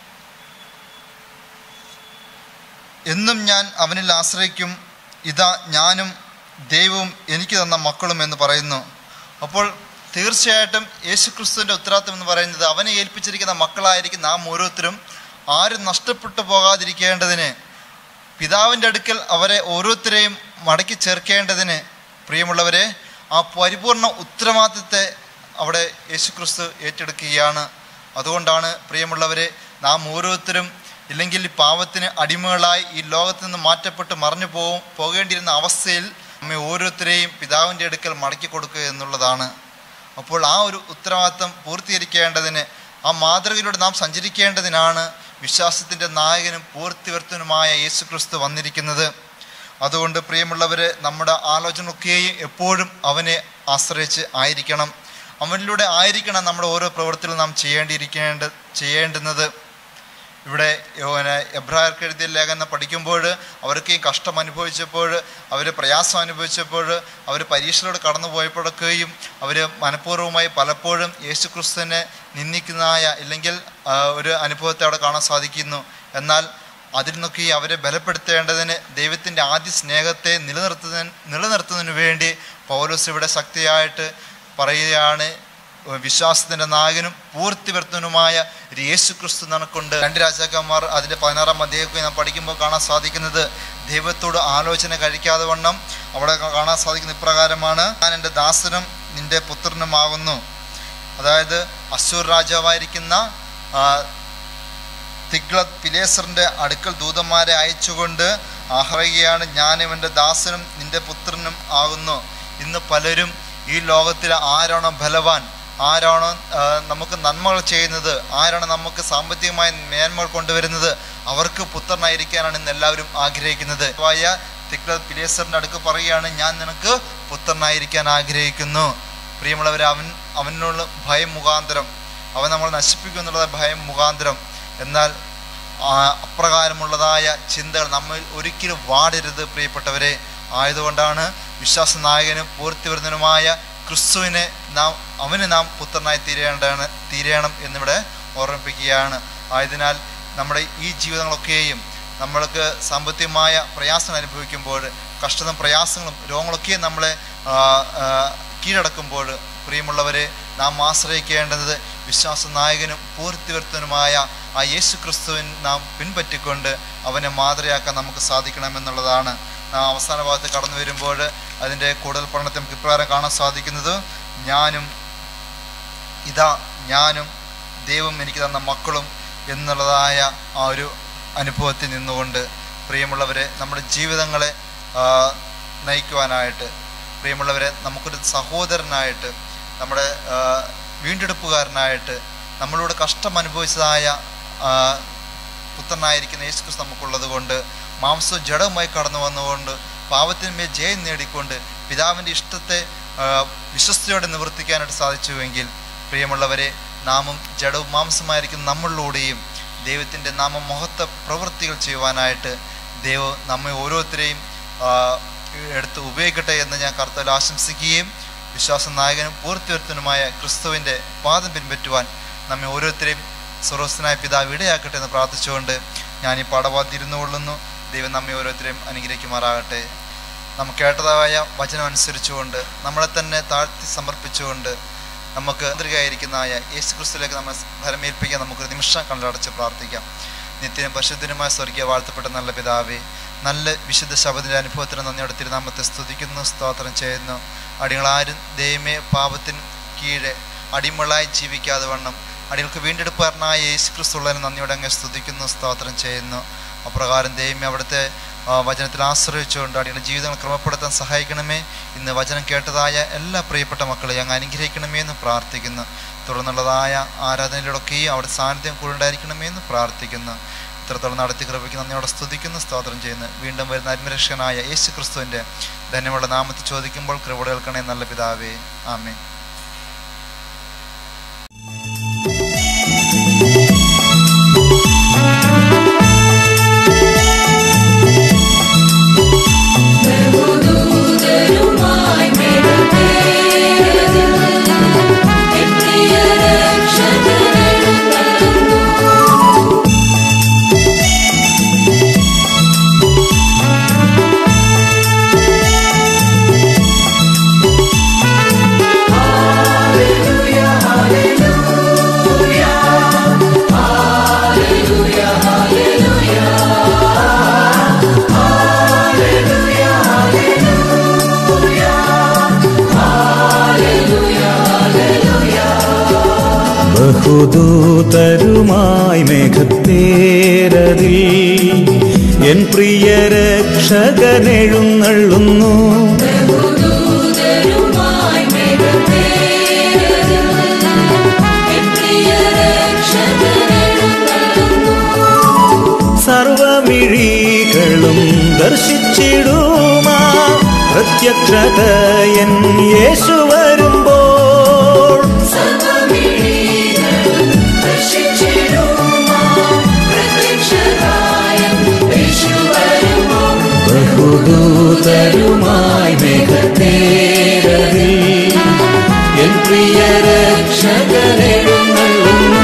എന്നും ഞാൻ അവനിൽ ആശ്രയിക്കും ഇതാ ഞാനും ദൈവവും എനിക്ക് തന്ന മക്കളും എന്ന് പറയുന്നു അപ്പോൾ തീർച്ചയായിട്ടും യേശുക്രിസ്തുവിൻ്റെ ഉത്തരവാദിത്വം എന്ന് പറയുന്നത് അവനെ ഏൽപ്പിച്ചിരിക്കുന്ന മക്കളായിരിക്കും നാം ഓരോരുത്തരും ആരും നഷ്ടപ്പെട്ടു പോകാതിരിക്കേണ്ടതിന് പിതാവിൻ്റെ അടുക്കൽ അവരെ ഓരോരുത്തരെയും മടക്കി ചേർക്കേണ്ടതിന് പ്രിയമുള്ളവരെ ആ പരിപൂർണ ഉത്തരവാദിത്തത്തെ അവിടെ യേശുക്രിസ്തു ഏറ്റെടുക്കുകയാണ് അതുകൊണ്ടാണ് പ്രിയമുള്ളവരെ നാം ഓരോരുത്തരും ഇല്ലെങ്കിൽ ഈ പാവത്തിന് അടിമകളായി ഈ ലോകത്ത് നിന്ന് മാറ്റപ്പെട്ട് മറഞ്ഞു പോകും പോകേണ്ടിയിരുന്ന അവസ്ഥയിൽ നമ്മെ ഓരോരുത്തരെയും പിതാവിൻ്റെ അടുക്കൽ മടക്കി കൊടുക്കുക എന്നുള്ളതാണ് അപ്പോൾ ആ ഒരു ഉത്തരവാദിത്തം പൂർത്തീകരിക്കേണ്ടതിന് ആ മാതൃകയിലൂടെ നാം സഞ്ചരിക്കേണ്ടതിനാണ് വിശ്വാസത്തിൻ്റെ നായകനും പൂർത്തിവർത്തനുമായ യേശു ക്രിസ്തു വന്നിരിക്കുന്നത് അതുകൊണ്ട് പ്രിയമുള്ളവർ നമ്മുടെ ആലോചനയൊക്കെയും എപ്പോഴും അവനെ ആശ്രയിച്ച് ആയിരിക്കണം അവനിലൂടെ ആയിരിക്കണം നമ്മുടെ ഓരോ പ്രവൃത്തികളും നാം ചെയ്യേണ്ടിയിരിക്കേണ്ട ചെയ്യേണ്ടുന്നത് ഇവിടെ യോന എബ്രായർക്ക് എഴുതിയ ലേഖനം പഠിക്കുമ്പോൾ അവർക്ക് ഈ കഷ്ടം അനുഭവിച്ചപ്പോൾ അവർ പ്രയാസം അനുഭവിച്ചപ്പോൾ അവർ പരീക്ഷയിലൂടെ കടന്നു പോയപ്പോഴൊക്കെയും അവർ മനഃപൂർവ്വമായി പലപ്പോഴും യേശു ക്രിസ്തുവിനെ നിന്ദിക്കുന്നതായ ഇല്ലെങ്കിൽ ആ, ഒരു അനുഭവത്തെ അവിടെ കാണാൻ സാധിക്കുന്നു എന്നാൽ അതിൽ നിന്നൊക്കെ അവരെ ബലപ്പെടുത്തേണ്ടതിന് ദൈവത്തിൻ്റെ ആദ്യ സ്നേഹത്തെ നിലനിർത്തുന്നതിന് നിലനിർത്തുന്നതിന് വേണ്ടി പൗലോസ് ഇവിടെ ശക്തിയായിട്ട് പറയുകയാണ് വിശ്വാസത്തിൻ്റെ നായകനും പൂർത്തിവർത്തനുമായ ഒരു യേശു ക്രിസ്തു നമുക്കുണ്ട് രണ്ട് രാജാക്കന്മാർ അതിൻ്റെ പതിനാറാം അധ്യായമൊക്കെ നാം പഠിക്കുമ്പോൾ കാണാൻ സാധിക്കുന്നത് ദൈവത്തോട് ആലോചന കഴിക്കാതെ വണ്ണം അവിടെ കാണാൻ സാധിക്കുന്ന ഇപ്രകാരമാണ് ഞാൻ എൻ്റെ ദാസനും നിൻ്റെ പുത്രനുമാകുന്നു അതായത് അശൂർ രാജാവായിരിക്കുന്ന ആ, തിഗ്ലത് പിലേസറിൻ്റെ അടുക്കൽ ദൂതന്മാരെ അയച്ചുകൊണ്ട് ആഹ്റയുകയാണ് ഞാനും എൻ്റെ ദാസനും നിന്റെ പുത്രനും ആകുന്നു ഇന്ന് പലരും ഈ ലോകത്തിൽ ആരാണോ ബലവാൻ ആരാണോ ആ, നമുക്ക് നന്മകൾ ചെയ്യുന്നത് ആരാണ് നമുക്ക് സാമ്പത്തികമായ മേന്മകൾ കൊണ്ടുവരുന്നത് അവർക്ക് പുത്രനായിരിക്കാനാണ് ഇന്ന് എല്ലാവരും ആഗ്രഹിക്കുന്നത് ആയ തിഗ്ലത് പിലേസറിൻ്റെ അടുക്ക് പറയുകയാണ് ഞാൻ നിനക്ക് പുത്രനായിരിക്കാൻ ആഗ്രഹിക്കുന്നു പ്രിയമുള്ളവരെ അവൻ അവനുള്ള ഭയം മുഖാന്തരം അവൻ നമ്മൾ നശിപ്പിക്കും എന്നുള്ള ഭയം മുഖാന്തരം എന്നാൽ ആ അപ്രകാരമുള്ളതായ ചിന്തകൾ നമ്മൾ ഒരിക്കലും വാടരുത് പ്രിയപ്പെട്ടവരെ ആയതുകൊണ്ടാണ് വിശ്വാസ നായകനും പൂർത്തിവരുന്നതിനുമായ ക്രിസ്തുവിനെ നാം അവന് നാം പുത്രനായി തീരേണ്ടതാണ് തീരണം എന്നിവിടെ ഓർമ്മിപ്പിക്കുകയാണ് ആയതിനാൽ നമ്മുടെ ഈ ജീവിതങ്ങളൊക്കെയും നമ്മൾക്ക് സാമ്പത്തികമായ പ്രയാസങ്ങൾ അനുഭവിക്കുമ്പോൾ കഷ്ടതയും പ്രയാസങ്ങളും രോഗങ്ങളൊക്കെ നമ്മളെ ആ, ആ, കീഴടക്കുമ്പോൾ പ്രിയമുള്ളവരെ നാം ആശ്രയിക്കേണ്ടത് വിശ്വാസ നായകനും പൂർത്തിവർത്തനുമായ ആ യേശു ക്രിസ്തുവിൻ നാം പിൻപറ്റിക്കൊണ്ട് അവനെ മാതൃയാക്കാൻ നമുക്ക് സാധിക്കണമെന്നുള്ളതാണ് നാം അവസാന ഭാഗത്ത് കടന്നു വരുമ്പോൾ അതിൻ്റെ കൂടുതൽ പഠനത്തെ നമുക്ക് ഇപ്രകാരം കാണാൻ സാധിക്കുന്നത് ഞാനും ഇതാ ഞാനും ദൈവം എനിക്ക് തന്ന മക്കളും എന്നുള്ളതായ ആ ഒരു അനുഭവത്തിൽ നിന്നുകൊണ്ട് പ്രിയമുള്ളവരെ നമ്മുടെ ജീവിതങ്ങളെ ആ, നയിക്കുവാനായിട്ട് പ്രിയമുള്ളവരെ നമുക്കൊരു സഹോദരനായിട്ട് നമ്മുടെ ആ, വീണ്ടെടുപ്പുകാരനായിട്ട് നമ്മളോട് കഷ്ടം അനുഭവിച്ചതായ ആ, പുത്രനായിരിക്കുന്ന യേശുക്രിസ്തു നമുക്കുള്ളത് കൊണ്ട് മാംസ ജഡവുമായി കടന്നു വന്നുകൊണ്ട് പാപത്തിന്മേൽ ജയം നേടിക്കൊണ്ട് പിതാവിൻ്റെ ഇഷ്ടത്തെ ആ, വിശ്വസ്തയോടെ നിവർത്തിക്കാനായിട്ട് സാധിച്ചുവെങ്കിൽ പ്രിയമുള്ളവരെ നാമും ജഡവും മാംസമായിരിക്കുന്ന നമ്മളിലൂടെയും ദൈവത്തിൻ്റെ നാമമഹത്വ പ്രവൃത്തികൾ ചെയ്യുവാനായിട്ട് ദൈവം നമ്മെ ഓരോരുത്തരെയും ആ, എടുത്ത് ഉപയോഗിക്കട്ടെ എന്ന് ഞാൻ കർത്തൽ ആശംസിക്കുകയും വിശ്വാസ നായകനും പൂർത്തിവരുത്തനുമായ ക്രിസ്തുവിൻ്റെ പാദം പിൻപറ്റുവാൻ നമ്മെ ഓരോരുത്തരെയും സ്വർവസ്ഥനായ പിതാവ് ഇടയാക്കട്ടെ എന്ന് പ്രാർത്ഥിച്ചുകൊണ്ട് ഞാൻ ഈ പാഠഭാഗത്ത് ഇരുന്നു കൊള്ളുന്നു ദൈവം നമ്മെ ഓരോരുത്തരെയും അനുഗ്രഹിക്കുമാറാകട്ടെ നമുക്ക് കേട്ടതായ വചനം അനുസരിച്ചുകൊണ്ട് നമ്മളെ തന്നെ താഴ്ത്തി സമർപ്പിച്ചുകൊണ്ട് നമുക്ക് മാതൃകയായിരിക്കുന്നതായ യേശു ക്രിസ്തുവിലേക്ക് നമ്മൾ ഫലമേൽപ്പിക്കാൻ നമുക്കൊരു നിമിഷം കണ്ടടച്ച് പ്രാർത്ഥിക്കാം നിത്യനും പരിശുദ്ധനുമായ സ്വർഗീയ വാഴ്ത്തപ്പെട്ട നല്ല പിതാവേ നല്ല വിശുദ്ധ ശബദിൻ്റെ അനുഭവത്തിന് നന്ദിയോടെ തിരുനാമത്തെ സ്തുതിക്കുന്നു സ്തോത്രം ചെയ്യുന്നു അടികളാരും ദൈവമേ പാപത്തിന് കീഴെ അടിമകളായി ജീവിക്കാതെ വണ്ണം അടികൾക്ക് വീണ്ടെടുപ്പാരനായ യേശു ക്രിസ്തുള്ളതിന് നന്ദിയോടെ അങ്ങ് സ്തുതിക്കുന്നു സ്തോത്രം ചെയ്യുന്നു അപ്രകാരം ദൈവമേ അവിടുത്തെ ആ, വചനത്തിൽ ആശ്രയിച്ചുകൊണ്ട് അടിയുടെ ജീവിതങ്ങൾ ക്രമപ്പെടുത്താൻ സഹായിക്കണമേ ഇന്ന് വചനം കേട്ടതായ എല്ലാ പ്രിയപ്പെട്ട മക്കളെ അങ്ങ് അനുഗ്രഹിക്കണമേ എന്ന് പ്രാർത്ഥിക്കുന്നു തുടർന്നുള്ളതായ ആരാധനയിലൊക്കെയും അവിടെ സാന്നിധ്യം കൂടെ ഉണ്ടായിരിക്കണമേ എന്ന് പ്രാർത്ഥിക്കുന്നു ഇത്രത്തോളം നടത്തി കൃപയ്ക്ക് നന്ദിയോടെ സ്തുതിക്കുന്നു സ്തോത്രം ചെയ്യുന്നു വീണ്ടും വരുന്ന അന്മരക്ഷകനായ യേശു ക്രിസ്തുവിൻ്റെ ധന്യമുള്ള നാമത്തിൽ ചോദിക്കുമ്പോൾ കൃപ കേൾക്കണേ നല്ല പിതാവേ ആമേ ദൂതരുമായി മേഘത്തേരതിൽ എൻ പ്രിയ രക്ഷകനെഴുന്നള്ളുന്നു. ബഹുദൂതരുമായി മേഘത്തേരതിൽ എൻ പ്രിയ രക്ഷകനെഴുന്നള്ളുന്നു ദൂതരുമായി മേഘത്തേരതിൽ എൻ പ്രിയ രക്ഷകനെഴുന്നള്ളുന്നു. സർവമിഴികളും ദർശിച്ചിടുമാ പ്രത്യക്ഷത എൻ യേശു വരുമ്പോൾ സർവ്വമിഴികളും ദർശിച്ചിടുമാ പ്രത്യക്ഷരായ യേശു വരുമ്പോൾ ബഹുദൂതരുമായി മേഘത്തേരതിൽ എൻ പ്രിയ രക്ഷകനെഴുന്നള്ളുന്നു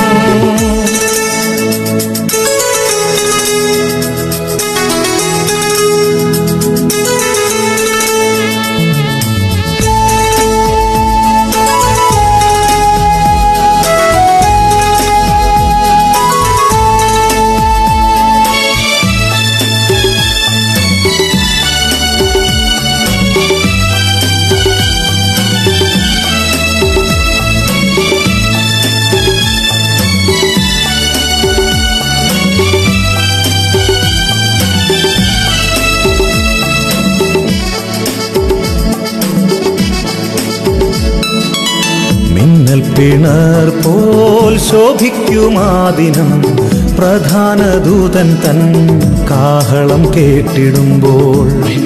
മിന്നൽ പിണർ പോൽ ശോഭിക്കുമാദിനം പ്രധാന ദൂതൻ തൻ കാഹളം കേട്ടിടുമ്പോൾ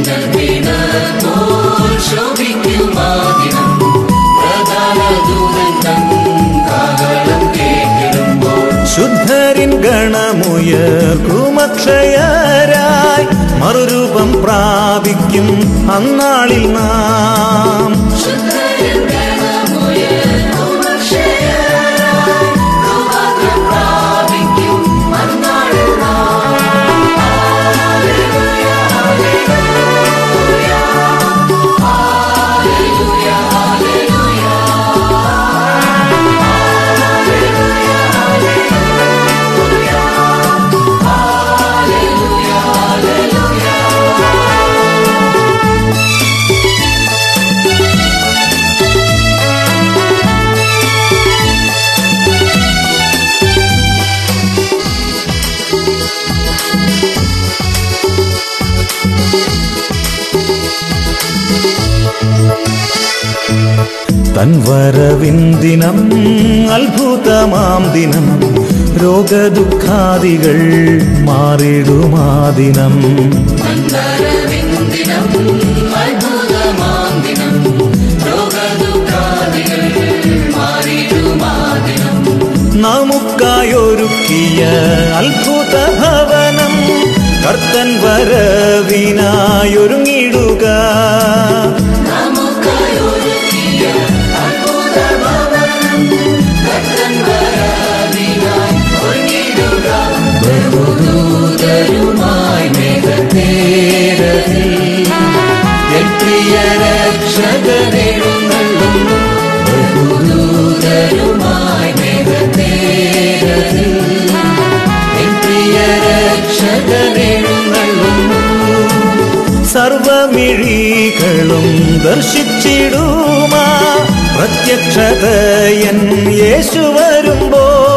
പോൽ ശോഭിക്കുമാദിനം പ്രധാന ദൂതൻ തൻ കാഹളം കേട്ടിടുമ്പോൾ ശുദ്ധരിൻ ഗണമുയർക്കുമക്ഷയരായി മറുരൂപം പ്രാപിക്കും അന്നാളിൽ നാം തൻ വരവിൻ ദിനം അത്ഭുതമാം ദിനം രോഗദുഃഖാദികൾ മാറിടുമാ ദിനം ദിനം അത്ഭുതമാം ദിനം രോഗദുഃഖാദികൾ മാറിയിടുമാ ദിനം നമുക്കായൊരുക്കിയ അത്ഭുത ഭവനം കർത്തൻ വരവിനായൊരുങ്ങിടുക നമുക്കായൊരുക്കിയ അത്ഭുത ഭവനം കർത്തൻ വരവിനായി ഒരുങ്ങിടുക ബഹുദൂതരുമായി മേഘത്തേരതിൽ എൻ പ്രിയ രക്ഷകനെഴുന്നള്ളുന്നു ബഹുദൂതരുമായി മേഘത്തേരതിൽ എൻ പ്രിയ രക്ഷകനെഴുന്നള്ളുന്നു സർവമിഴികളും ദർശിച്ചിടുമാ പ്രത്യക്ഷത എൻ യേശു വരുമ്പോൾ